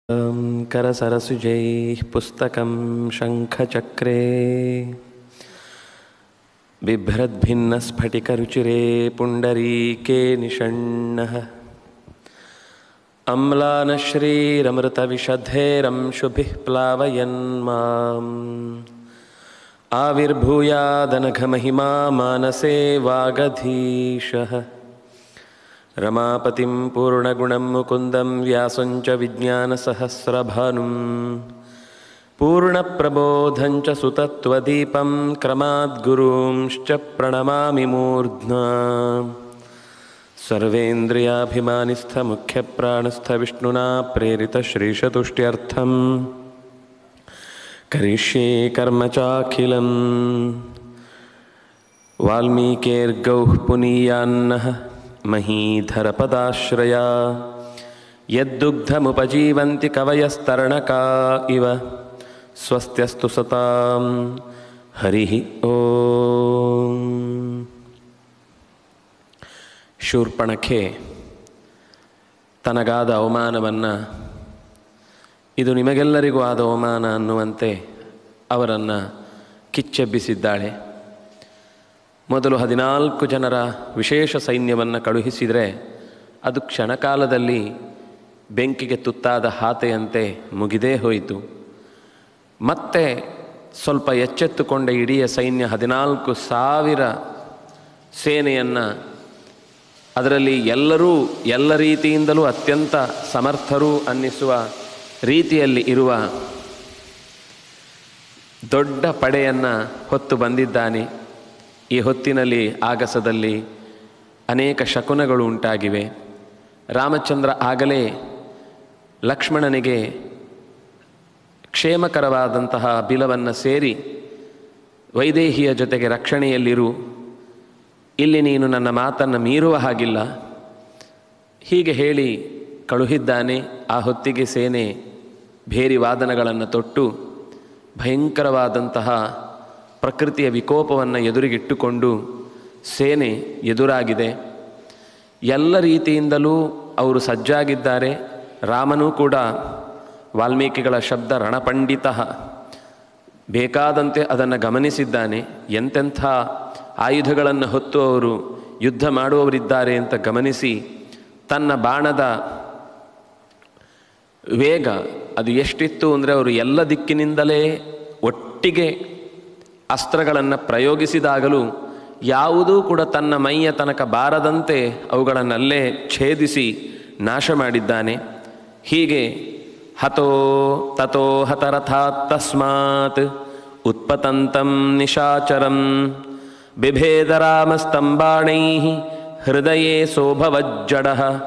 करसरसुजैः पुस्तकं शङ्खचक्रे बिभ्रद्भिन्नस्फटिकरुचिरे पुण्डरीके निषण्णः अम्लानश्रीरमृतविशद्धेरंशुभिः प्लावयन् माम् आविर्भूयादनघमहिमा मानसे वागधीशः रमापतिं पूर्णगुणं मुकुन्दं व्यासं च विज्ञानसहस्रभानुं पूर्णप्रबोधं च सुतत्वदीपं क्रमाद्गुरूंश्च प्रणमामि मूर्ध्ना सर्वेन्द्रियाभिमानिस्थमुख्यप्राणस्थविष्णुना प्रेरितश्रीशतुष्ट्यर्थम् करिष्ये कर्म चाखिलम् वाल्मीकेर्गौः पुनीयान्नः महीधरपदाश्रया यद्दुग्धमुपजीवन्ति कवयस्तरणका इव स्वस्त्यस्तु सतां हरिः ॐ ಶೂರ್ಪಣಖೆ ತನಗಾದ ಅವಮಾನವನ್ನು ಇದು ನಿಮಗೆಲ್ಲರಿಗೂ ಆದ ಅವಮಾನ ಅನ್ನುವಂತೆ ಅವರನ್ನು ಕಿಚ್ಚೆಬ್ಬಿಸಿದ್ದಾಳೆ ಮೊದಲು ಹದಿನಾಲ್ಕು ಜನರ ವಿಶೇಷ ಸೈನ್ಯವನ್ನು ಕಳುಹಿಸಿದರೆ ಅದು ಕ್ಷಣಕಾಲದಲ್ಲಿ ಬೆಂಕಿಗೆ ತುತ್ತಾದ ಹಾತೆಯಂತೆ ಮುಗಿದೇ ಹೋಯಿತು ಮತ್ತೆ ಸ್ವಲ್ಪ ಎಚ್ಚೆತ್ತುಕೊಂಡ ಇಡೀ ಸೈನ್ಯ ಹದಿನಾಲ್ಕು ಸಾವಿರ ಸೇನೆಯನ್ನು ಅದರಲ್ಲಿ ಎಲ್ಲರೂ ಎಲ್ಲ ರೀತಿಯಿಂದಲೂ ಅತ್ಯಂತ ಸಮರ್ಥರು ಅನ್ನಿಸುವ ರೀತಿಯಲ್ಲಿ ಇರುವ ದೊಡ್ಡ ಪಡೆಯನ್ನು ಹೊತ್ತು ಬಂದಿದ್ದಾನೆ ಈ ಹೊತ್ತಿನಲ್ಲಿ ಆಗಸದಲ್ಲಿ ಅನೇಕ ಶಕುನಗಳು ಉಂಟಾಗಿವೆ ರಾಮಚಂದ್ರ ಆಗಲೇ ಲಕ್ಷ್ಮಣನಿಗೆ ಕ್ಷೇಮಕರವಾದಂತಹ ಬಿಲವನ್ನು ಸೇರಿ ವೈದೇಹಿಯ ಜೊತೆಗೆ ರಕ್ಷಣೆಯಲ್ಲಿರು ಇಲ್ಲಿ ನೀನು ನನ್ನ ಮಾತನ್ನು ಮೀರುವ ಹಾಗಿಲ್ಲ ಹೀಗೆ ಹೇಳಿ ಕಳುಹಿದ್ದಾನೆ ಆ ಹೊತ್ತಿಗೆ ಸೇನೆ ಭೇರಿ ವಾದನಗಳನ್ನು ತೊಟ್ಟು ಭಯಂಕರವಾದಂತಹ ಪ್ರಕೃತಿಯ ವಿಕೋಪವನ್ನು ಎದುರಿಗಿಟ್ಟುಕೊಂಡು ಸೇನೆ ಎದುರಾಗಿದೆ ಎಲ್ಲ ರೀತಿಯಿಂದಲೂ ಅವರು ಸಜ್ಜಾಗಿದ್ದಾರೆ ರಾಮನೂ ಕೂಡ ವಾಲ್ಮೀಕಿಗಳ ಶಬ್ದ ರಣಪಂಡಿತ ಬೇಕಾದಂತೆ ಅದನ್ನು ಗಮನಿಸಿದ್ದಾನೆ ಎಂತೆಂಥ ಆಯುಧಗಳನ್ನು ಹೊತ್ತು ಅವರು ಯುದ್ಧ ಮಾಡುವವರಿದ್ದಾರೆ ಅಂತ ಗಮನಿಸಿ ತನ್ನ ಬಾಣದ ವೇಗ ಅದು ಎಷ್ಟಿತ್ತು ಅಂದರೆ ಅವರು ಎಲ್ಲ ದಿಕ್ಕಿನಿಂದಲೇ ಒಟ್ಟಿಗೆ ಅಸ್ತ್ರಗಳನ್ನು ಪ್ರಯೋಗಿಸಿದಾಗಲೂ ಯಾವುದೂ ಕೂಡ ತನ್ನ ಮೈಯ ತನಕ ಬಾರದಂತೆ ಅವುಗಳನ್ನಲ್ಲೇ ಛೇದಿಸಿ ನಾಶ ಮಾಡಿದ್ದಾನೆ ಹೀಗೆ ಹತೋ ತಥೋ ಹತರಥಾತ್ ತಸ್ಮಾತ್ ಉತ್ಪತಂತಂ ನಿಶಾಚರಂ ಬಿಭೇದರಾಮಸ್ತಂಭಾಣೈ ಹೃದಯೇ ಸೋಭವಜ್ಜಡ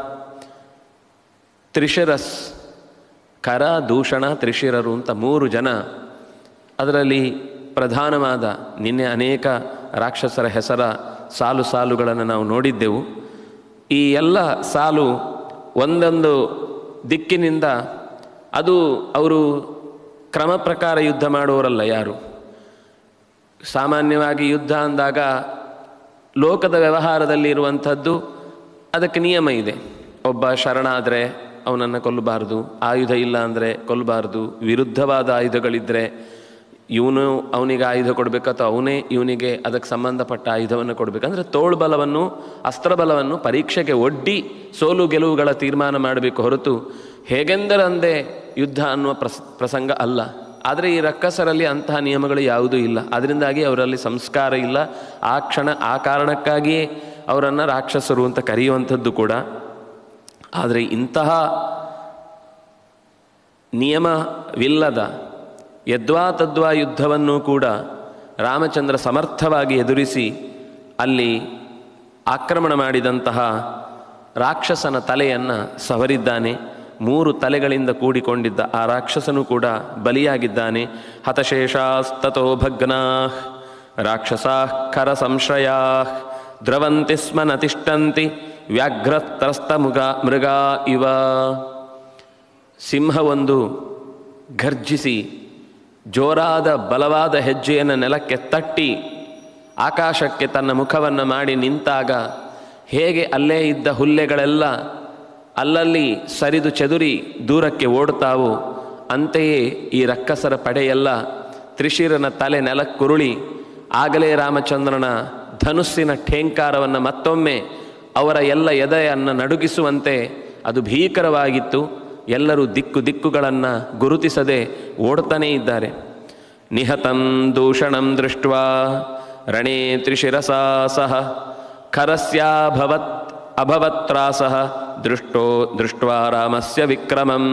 ತ್ರಿಶಿರಸ್ ಕರ ದೂಷಣ ತ್ರಿಶಿರರು ಅಂತ ಮೂರು ಜನ ಅದರಲ್ಲಿ ಪ್ರಧಾನವಾದ ನಿನ್ನೆ ಅನೇಕ ರಾಕ್ಷಸರ ಹೆಸರ ಸಾಲು ಸಾಲುಗಳನ್ನು ನಾವು ನೋಡಿದ್ದೆವು ಈ ಎಲ್ಲ ಸಾಲು ಒಂದೊಂದು ದಿಕ್ಕಿನಿಂದ ಅದು ಅವರು ಕ್ರಮ ಪ್ರಕಾರ ಯುದ್ಧ ಮಾಡುವವರಲ್ಲ ಯಾರು ಸಾಮಾನ್ಯವಾಗಿ ಯುದ್ಧ ಅಂದಾಗ ಲೋಕದ ವ್ಯವಹಾರದಲ್ಲಿ ಇರುವಂಥದ್ದು ಅದಕ್ಕೆ ನಿಯಮ ಇದೆ ಒಬ್ಬ ಶರಣಾದರೆ ಅವನನ್ನು ಕೊಲ್ಲಬಾರ್ದು ಆಯುಧ ಇಲ್ಲ ಅಂದರೆ ಕೊಲ್ಲಬಾರ್ದು ವಿರುದ್ಧವಾದ ಆಯುಧಗಳಿದ್ದರೆ ಇವನು ಅವನಿಗೆ ಆಯುಧ ಕೊಡಬೇಕು ಅಥವಾ ಅವನೇ ಇವನಿಗೆ ಅದಕ್ಕೆ ಸಂಬಂಧಪಟ್ಟ ಆಯುಧವನ್ನು ಕೊಡಬೇಕು ಅಂದರೆ ತೋಳ್ಬಲವನ್ನು ಅಸ್ತ್ರಬಲವನ್ನು ಪರೀಕ್ಷೆಗೆ ಒಡ್ಡಿ ಸೋಲು ಗೆಲುವುಗಳ ತೀರ್ಮಾನ ಮಾಡಬೇಕು ಹೊರತು ಹೇಗೆಂದರಂದೇ ಯುದ್ಧ ಅನ್ನುವ ಪ್ರಸ್ ಪ್ರಸಂಗ ಅಲ್ಲ ಆದರೆ ಈ ರಕ್ಕಸರಲ್ಲಿ ಅಂತಹ ನಿಯಮಗಳು ಯಾವುದೂ ಇಲ್ಲ ಅದರಿಂದಾಗಿ ಅವರಲ್ಲಿ ಸಂಸ್ಕಾರ ಇಲ್ಲ ಆ ಕ್ಷಣ ಆ ಕಾರಣಕ್ಕಾಗಿಯೇ ಅವರನ್ನು ರಾಕ್ಷಸರು ಅಂತ ಕರೆಯುವಂಥದ್ದು ಕೂಡ ಆದರೆ ಇಂತಹ ನಿಯಮವಿಲ್ಲದ ಯದ್ವಾ ತದ್ವಾ ಯುದ್ಧವನ್ನು ಕೂಡ ರಾಮಚಂದ್ರ ಸಮರ್ಥವಾಗಿ ಎದುರಿಸಿ ಅಲ್ಲಿ ಆಕ್ರಮಣ ಮಾಡಿದಂತಹ ರಾಕ್ಷಸನ ತಲೆಯನ್ನು ಸವರಿದ್ದಾನೆ ಮೂರು ತಲೆಗಳಿಂದ ಕೂಡಿಕೊಂಡಿದ್ದ ಆ ರಾಕ್ಷಸನು ಕೂಡ ಬಲಿಯಾಗಿದ್ದಾನೆ ಹತಶೇಷಾಸ್ತತೋ ಭಗ್ನಾ ರಾಕ್ಷಸಾ ಖರ ಸಂಶ್ರಯಾ ದ್ರವಂತಿ ಸ್ಮ ನತಿಷ್ಠಂತಿ ವ್ಯಾಘ್ರತ್ರಸ್ತ ಮುಗ ಮೃಗ ಇವ ಸಿಂಹವೊಂದು ಘರ್ಜಿಸಿ ಜೋರಾದ ಬಲವಾದ ಹೆಜ್ಜೆಯನ್ನು ನೆಲಕ್ಕೆ ತಟ್ಟಿ ಆಕಾಶಕ್ಕೆ ತನ್ನ ಮುಖವನ್ನು ಮಾಡಿ ನಿಂತಾಗ ಹೇಗೆ ಅಲ್ಲೇ ಇದ್ದ ಹುಲ್ಲೆಗಳೆಲ್ಲ ಅಲ್ಲಲ್ಲಿ ಸರಿದು ಚೆದುರಿ ದೂರಕ್ಕೆ ಓಡುತ್ತಾವು ಅಂತೆಯೇ ಈ ರಕ್ಕಸರ ಪಡೆಯೆಲ್ಲ ತ್ರಿಶಿರನ ತಲೆ ನೆಲಕ್ಕುರುಳಿ ಆಗಲೇ ರಾಮಚಂದ್ರನ ಧನುಸ್ಸಿನ ಠೇಂಕಾರವನ್ನು ಮತ್ತೊಮ್ಮೆ ಅವರ ಎಲ್ಲ ಎದೆಯನ್ನು ನಡುಗಿಸುವಂತೆ ಅದು ಭೀಕರವಾಗಿತ್ತು ಎಲ್ಲರೂ ದಿಕ್ಕು ದಿಕ್ಕುಗಳನ್ನು ಗುರುತಿಸದೆ ಓಡ್ತಾನೇ ಇದ್ದಾರೆ ನಿಹತಂ ದೂಷಣಂ ದೃಷ್ಟ ರಣೇ ತ್ರಿಶಿರಸಾ ಸಹ ಖರಸ್ಯಾಭವತ್ ಅಭವತ್ರಾಸಃ ದೃಷ್ಟೋ ದೃಷ್ಟ್ವಾ ರಾಮಸ್ಯ ವಿಕ್ರಮಂ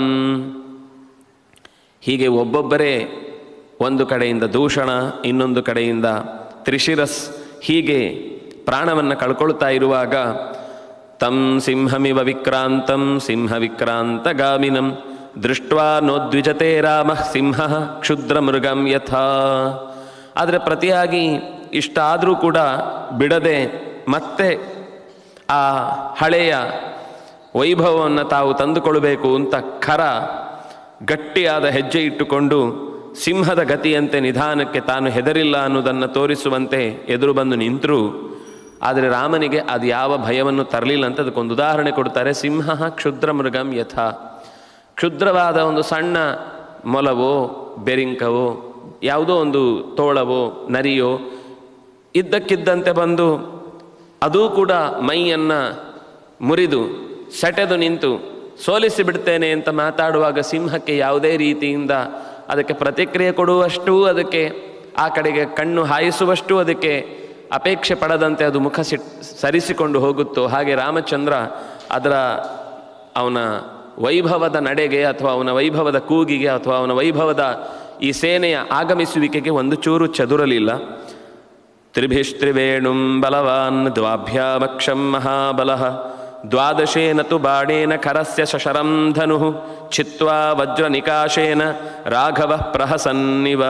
ಹೀಗೆ ಒಬ್ಬೊಬ್ಬರೇ ಒಂದು ಕಡೆಯಿಂದ ದೂಷಣ ಇನ್ನೊಂದು ಕಡೆಯಿಂದ ತ್ರಿಶಿರಸ್ ಹೀಗೆ ಪ್ರಾಣವನ್ನು ಕಳ್ಕೊಳ್ತಾ ಇರುವಾಗ ತಂ ಸಿಂಹಮಿವ ವಿಕ್ರಾಂತಂ ಸಿಂಹ ವಿಕ್ರಾಂತಗಾಮಿನಂ ದೃಷ್ಟ್ವಾ ನೋದ್ವಿಜತೆ ರಾಮ ಸಿಂಹ ಕ್ಷುದ್ರ ಮೃಗಂ ಯಥಾ ಆದರೆ ಪ್ರತಿಯಾಗಿ ಇಷ್ಟಾದರೂ ಕೂಡ ಬಿಡದೆ ಮತ್ತೆ ಆ ಹಳೆಯ ವೈಭವವನ್ನು ತಾವು ತಂದುಕೊಳ್ಬೇಕು ಅಂತ ಖರ ಗಟ್ಟಿಯಾದ ಹೆಜ್ಜೆ ಇಟ್ಟುಕೊಂಡು ಸಿಂಹದ ಗತಿಯಂತೆ ನಿಧಾನಕ್ಕೆ ತಾನು ಹೆದರಿಲ್ಲ ಅನ್ನೋದನ್ನು ತೋರಿಸುವಂತೆ ಎದುರು ಬಂದು ನಿಂತರು ಆದರೆ ರಾಮನಿಗೆ ಅದು ಯಾವ ಭಯವನ್ನು ತರಲಿಲ್ಲ ಅಂತ ಅದಕ್ಕೊಂದು ಉದಾಹರಣೆ ಕೊಡ್ತಾರೆ ಸಿಂಹ ಕ್ಷುದ್ರ ಮೃಗಂ ಯಥಾ ಕ್ಷುದ್ರವಾದ ಒಂದು ಸಣ್ಣ ಮೊಲವೋ ಬೆರಿಂಕವೋ ಯಾವುದೋ ಒಂದು ತೋಳವೋ ನರಿಯೋ ಇದ್ದಕ್ಕಿದ್ದಂತೆ ಬಂದು ಅದೂ ಕೂಡ ಮೈಯನ್ನು ಮುರಿದು ಸೆಟೆದು ನಿಂತು ಸೋಲಿಸಿ ಬಿಡ್ತೇನೆ ಅಂತ ಮಾತಾಡುವಾಗ ಸಿಂಹಕ್ಕೆ ಯಾವುದೇ ರೀತಿಯಿಂದ ಅದಕ್ಕೆ ಪ್ರತಿಕ್ರಿಯೆ ಕೊಡುವಷ್ಟು ಅದಕ್ಕೆ ಆ ಕಡೆಗೆ ಕಣ್ಣು ಹಾಯಿಸುವಷ್ಟು ಅದಕ್ಕೆ ಅಪೇಕ್ಷೆ ಪಡದಂತೆ ಅದು ಮುಖ ಸಿಟ್ ಸರಿಸಿಕೊಂಡು ಹೋಗುತ್ತೋ ಹಾಗೆ ರಾಮಚಂದ್ರ ಅದರ ಅವನ ವೈಭವದ ನಡೆಗೆ ಅಥವಾ ಅವನ ವೈಭವದ ಕೂಗಿಗೆ ಅಥವಾ ಅವನ ವೈಭವದ ಈ ಸೇನೆಯ ಆಗಮಿಸುವಿಕೆಗೆ ಒಂದು ಚೂರು ಚದುರಲಿಲ್ಲ ತ್ರಿಭಿಸ್ತ್ರಿವೇಣುಂ ಬಲವಾನ್ ದ್ವಾಭ್ಯಾಮಕ್ಷಂ ಮಹಾಬಲಃ ದ್ವಾದಶೇನ ತು ಬಾಣೇನ ಖರಸ್ಯ ಶಶರಂ ಧನು ಚಿತ್ವಾ ವಜ್ರನಿಕಾಶೇನ ರಾಘವ ಪ್ರಹಸನ್ನಿವ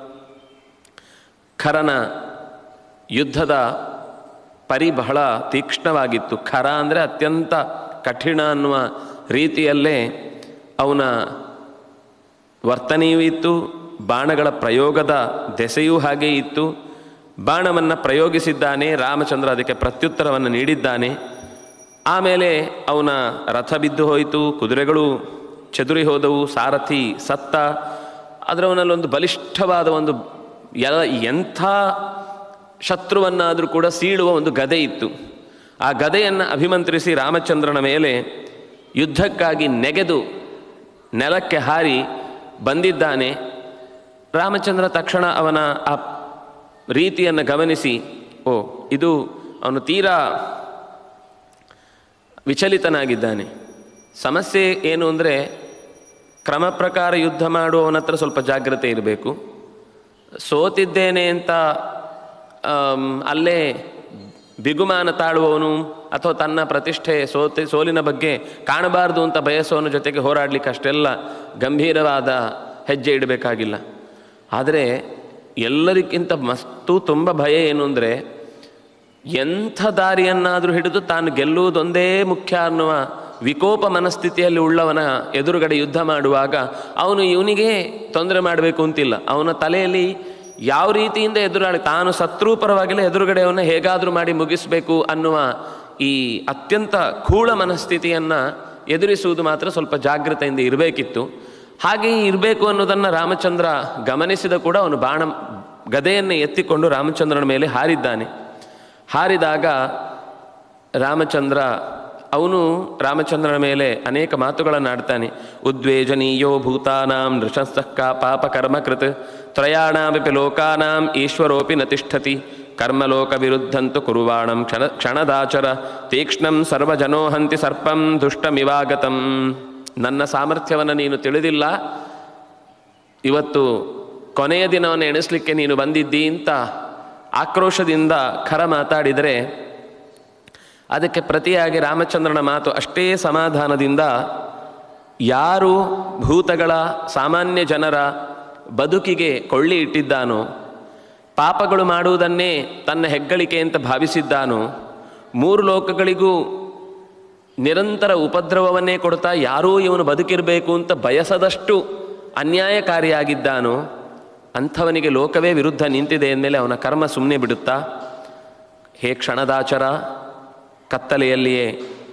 ಖರನ ಯುದ್ಧದ ಪರಿ ಬಹಳ ತೀಕ್ಷ್ಣವಾಗಿತ್ತು ಖರ ಅಂದರೆ ಅತ್ಯಂತ ಕಠಿಣ ಅನ್ನುವ ರೀತಿಯಲ್ಲೇ ಅವನ ವರ್ತನೆಯೂ ಇತ್ತು ಬಾಣಗಳ ಪ್ರಯೋಗದ ದೆಸೆಯೂ ಹಾಗೆ ಇತ್ತು ಬಾಣವನ್ನು ಪ್ರಯೋಗಿಸಿದ್ದಾನೆ ರಾಮಚಂದ್ರ ಅದಕ್ಕೆ ಪ್ರತ್ಯುತ್ತರವನ್ನು ನೀಡಿದ್ದಾನೆ ಆಮೇಲೆ ಅವನ ರಥ ಬಿದ್ದು ಹೋಯಿತು ಕುದುರೆಗಳು ಚದುರಿ ಹೋದವು ಸಾರಥಿ ಸತ್ತ ಅದರ ಅವನಲ್ಲೊಂದು ಬಲಿಷ್ಠವಾದ ಒಂದು ಎಲ ಎಂಥ ಶತ್ರುವನ್ನಾದರೂ ಕೂಡ ಸೀಳುವ ಒಂದು ಗದೆ ಇತ್ತು ಆ ಗದೆಯನ್ನು ಅಭಿಮಂತ್ರಿಸಿ ರಾಮಚಂದ್ರನ ಮೇಲೆ ಯುದ್ಧಕ್ಕಾಗಿ ನೆಗೆದು ನೆಲಕ್ಕೆ ಹಾರಿ ಬಂದಿದ್ದಾನೆ ರಾಮಚಂದ್ರ ತಕ್ಷಣ ಅವನ ಆ ರೀತಿಯನ್ನು ಗಮನಿಸಿ ಓ ಇದು ಅವನು ತೀರಾ ವಿಚಲಿತನಾಗಿದ್ದಾನೆ ಸಮಸ್ಯೆ ಏನು ಅಂದರೆ ಕ್ರಮ ಪ್ರಕಾರ ಯುದ್ಧ ಮಾಡುವವನ ಹತ್ರ ಸ್ವಲ್ಪ ಜಾಗ್ರತೆ ಇರಬೇಕು ಸೋತಿದ್ದೇನೆ ಅಂತ ಆಮ್, ಅಲ್ಲೇ ಬಿಗುಮಾನ ತಾಳುವವನು ಅಥವಾ ತನ್ನ ಪ್ರತಿಷ್ಠೆ ಸೋತಿ ಸೋಲಿನ ಬಗ್ಗೆ ಕಾಣಬಾರ್ದು ಅಂತ ಬಯಸೋವನ ಜೊತೆಗೆ ಹೋರಾಡಲಿಕ್ಕೆ ಅಷ್ಟೆಲ್ಲ ಗಂಭೀರವಾದ ಹೆಜ್ಜೆ ಇಡಬೇಕಾಗಿಲ್ಲ ಆದರೆ ಎಲ್ಲರಿಗಿಂತ ಮಸ್ತು ತುಂಬ ಭಯ ಏನು ಅಂದರೆ ಎಂಥ ದಾರಿಯನ್ನಾದರೂ ಹಿಡಿದು ತಾನು ಗೆಲ್ಲುವುದೊಂದೇ ಮುಖ್ಯ ಅನ್ನುವ ವಿಕೋಪ ಮನಸ್ಥಿತಿಯಲ್ಲಿ ಉಳ್ಳವನ ಎದುರುಗಡೆ ಯುದ್ಧ ಮಾಡುವಾಗ ಅವನು ಇವನಿಗೆ ತೊಂದರೆ ಮಾಡಬೇಕು ಅಂತಿಲ್ಲ ಅವನ ತಲೆಯಲ್ಲಿ ಯಾವ ರೀತಿಯಿಂದ ಎದುರಾಳಿ ತಾನು ಸತ್ರೂ ಪರವಾಗಿಲ್ಲ ಎದುರುಗಡೆಯವನ್ನ ಹೇಗಾದರೂ ಮಾಡಿ ಮುಗಿಸಬೇಕು ಅನ್ನುವ ಈ ಅತ್ಯಂತ ಖೂಳ ಮನಸ್ಥಿತಿಯನ್ನು ಎದುರಿಸುವುದು ಮಾತ್ರ ಸ್ವಲ್ಪ ಜಾಗ್ರತೆಯಿಂದ ಇರಬೇಕಿತ್ತು ಹಾಗೆಯೇ ಇರಬೇಕು ಅನ್ನೋದನ್ನು ರಾಮಚಂದ್ರ ಗಮನಿಸಿದ ಕೂಡ ಅವನು ಬಾಣ ಗದೆಯನ್ನು ಎತ್ತಿಕೊಂಡು ರಾಮಚಂದ್ರನ ಮೇಲೆ ಹಾರಿದ್ದಾನೆ ಹಾರಿದಾಗ ರಾಮಚಂದ್ರ ಅವನು ರಾಮಚಂದ್ರನ ಮೇಲೆ ಅನೇಕ ಮಾತುಗಳನ್ನು ಆಡ್ತಾನೆ ಉದ್ವೇಜನೀಯೋ ಭೂತಾನಾಂ ನೃಶಸ್ತಃ ಪಾಪ ಕರ್ಮಕೃತ್ ತ್ರಯಾಣಾಮಪಿ ಲೋಕಾನಾಂ ಈಶ್ವರೋಪಿ ನ ತಿಷ್ಠತಿ ಕರ್ಮಲೋಕ ವಿರುದ್ಧಂತು ಕುರುವಾಣಂ ಕ್ಷಣ ಕ್ಷಣದಾಚರ ತೀಕ್ಷ್ಣಂ ಸರ್ವಜನೋಹಂತಿ ಸರ್ಪಂ ದುಷ್ಟಮಿವಾಗತಂ ನನ್ನ ಸಾಮರ್ಥ್ಯವನ್ನು ನೀನು ತಿಳಿದಿಲ್ಲ ಇವತ್ತು ಕೊನೆಯ ದಿನವನ್ನು ಎಣಿಸ್ಲಿಕ್ಕೆ ನೀನು ಬಂದಿದ್ದಿ ಅಂತ ಆಕ್ರೋಶದಿಂದ ಖರ ಮಾತಾಡಿದರೆ ಅದಕ್ಕೆ ಪ್ರತಿಯಾಗಿ ರಾಮಚಂದ್ರನ ಮಾತು ಅಷ್ಟೇ ಸಮಾಧಾನದಿಂದ ಯಾರು ಭೂತಗಳ ಸಾಮಾನ್ಯ ಜನರ ಬದುಕಿಗೆ ಕೊಳ್ಳಿ ಇಟ್ಟಿದ್ದಾನೋ ಪಾಪಗಳು ಮಾಡುವುದನ್ನೇ ತನ್ನ ಹೆಗ್ಗಳಿಕೆ ಅಂತ ಭಾವಿಸಿದ್ದಾನೋ ಮೂರು ಲೋಕಗಳಿಗೂ ನಿರಂತರ ಉಪದ್ರವವನ್ನೇ ಕೊಡ್ತಾ ಯಾರೂ ಇವನು ಬದುಕಿರಬೇಕು ಅಂತ ಬಯಸದಷ್ಟು ಅನ್ಯಾಯಕಾರಿಯಾಗಿದ್ದಾನೋ ಅಂಥವನಿಗೆ ಲೋಕವೇ ವಿರುದ್ಧ ನಿಂತಿದೆ ಅಂದಮೇಲೆ ಅವನ ಕರ್ಮ ಸುಮ್ಮನೆ ಬಿಡುತ್ತಾ ಹೇ ಕ್ಷಣದಾಚರ ಕತ್ತಲೆಯಲ್ಲಿಯೇ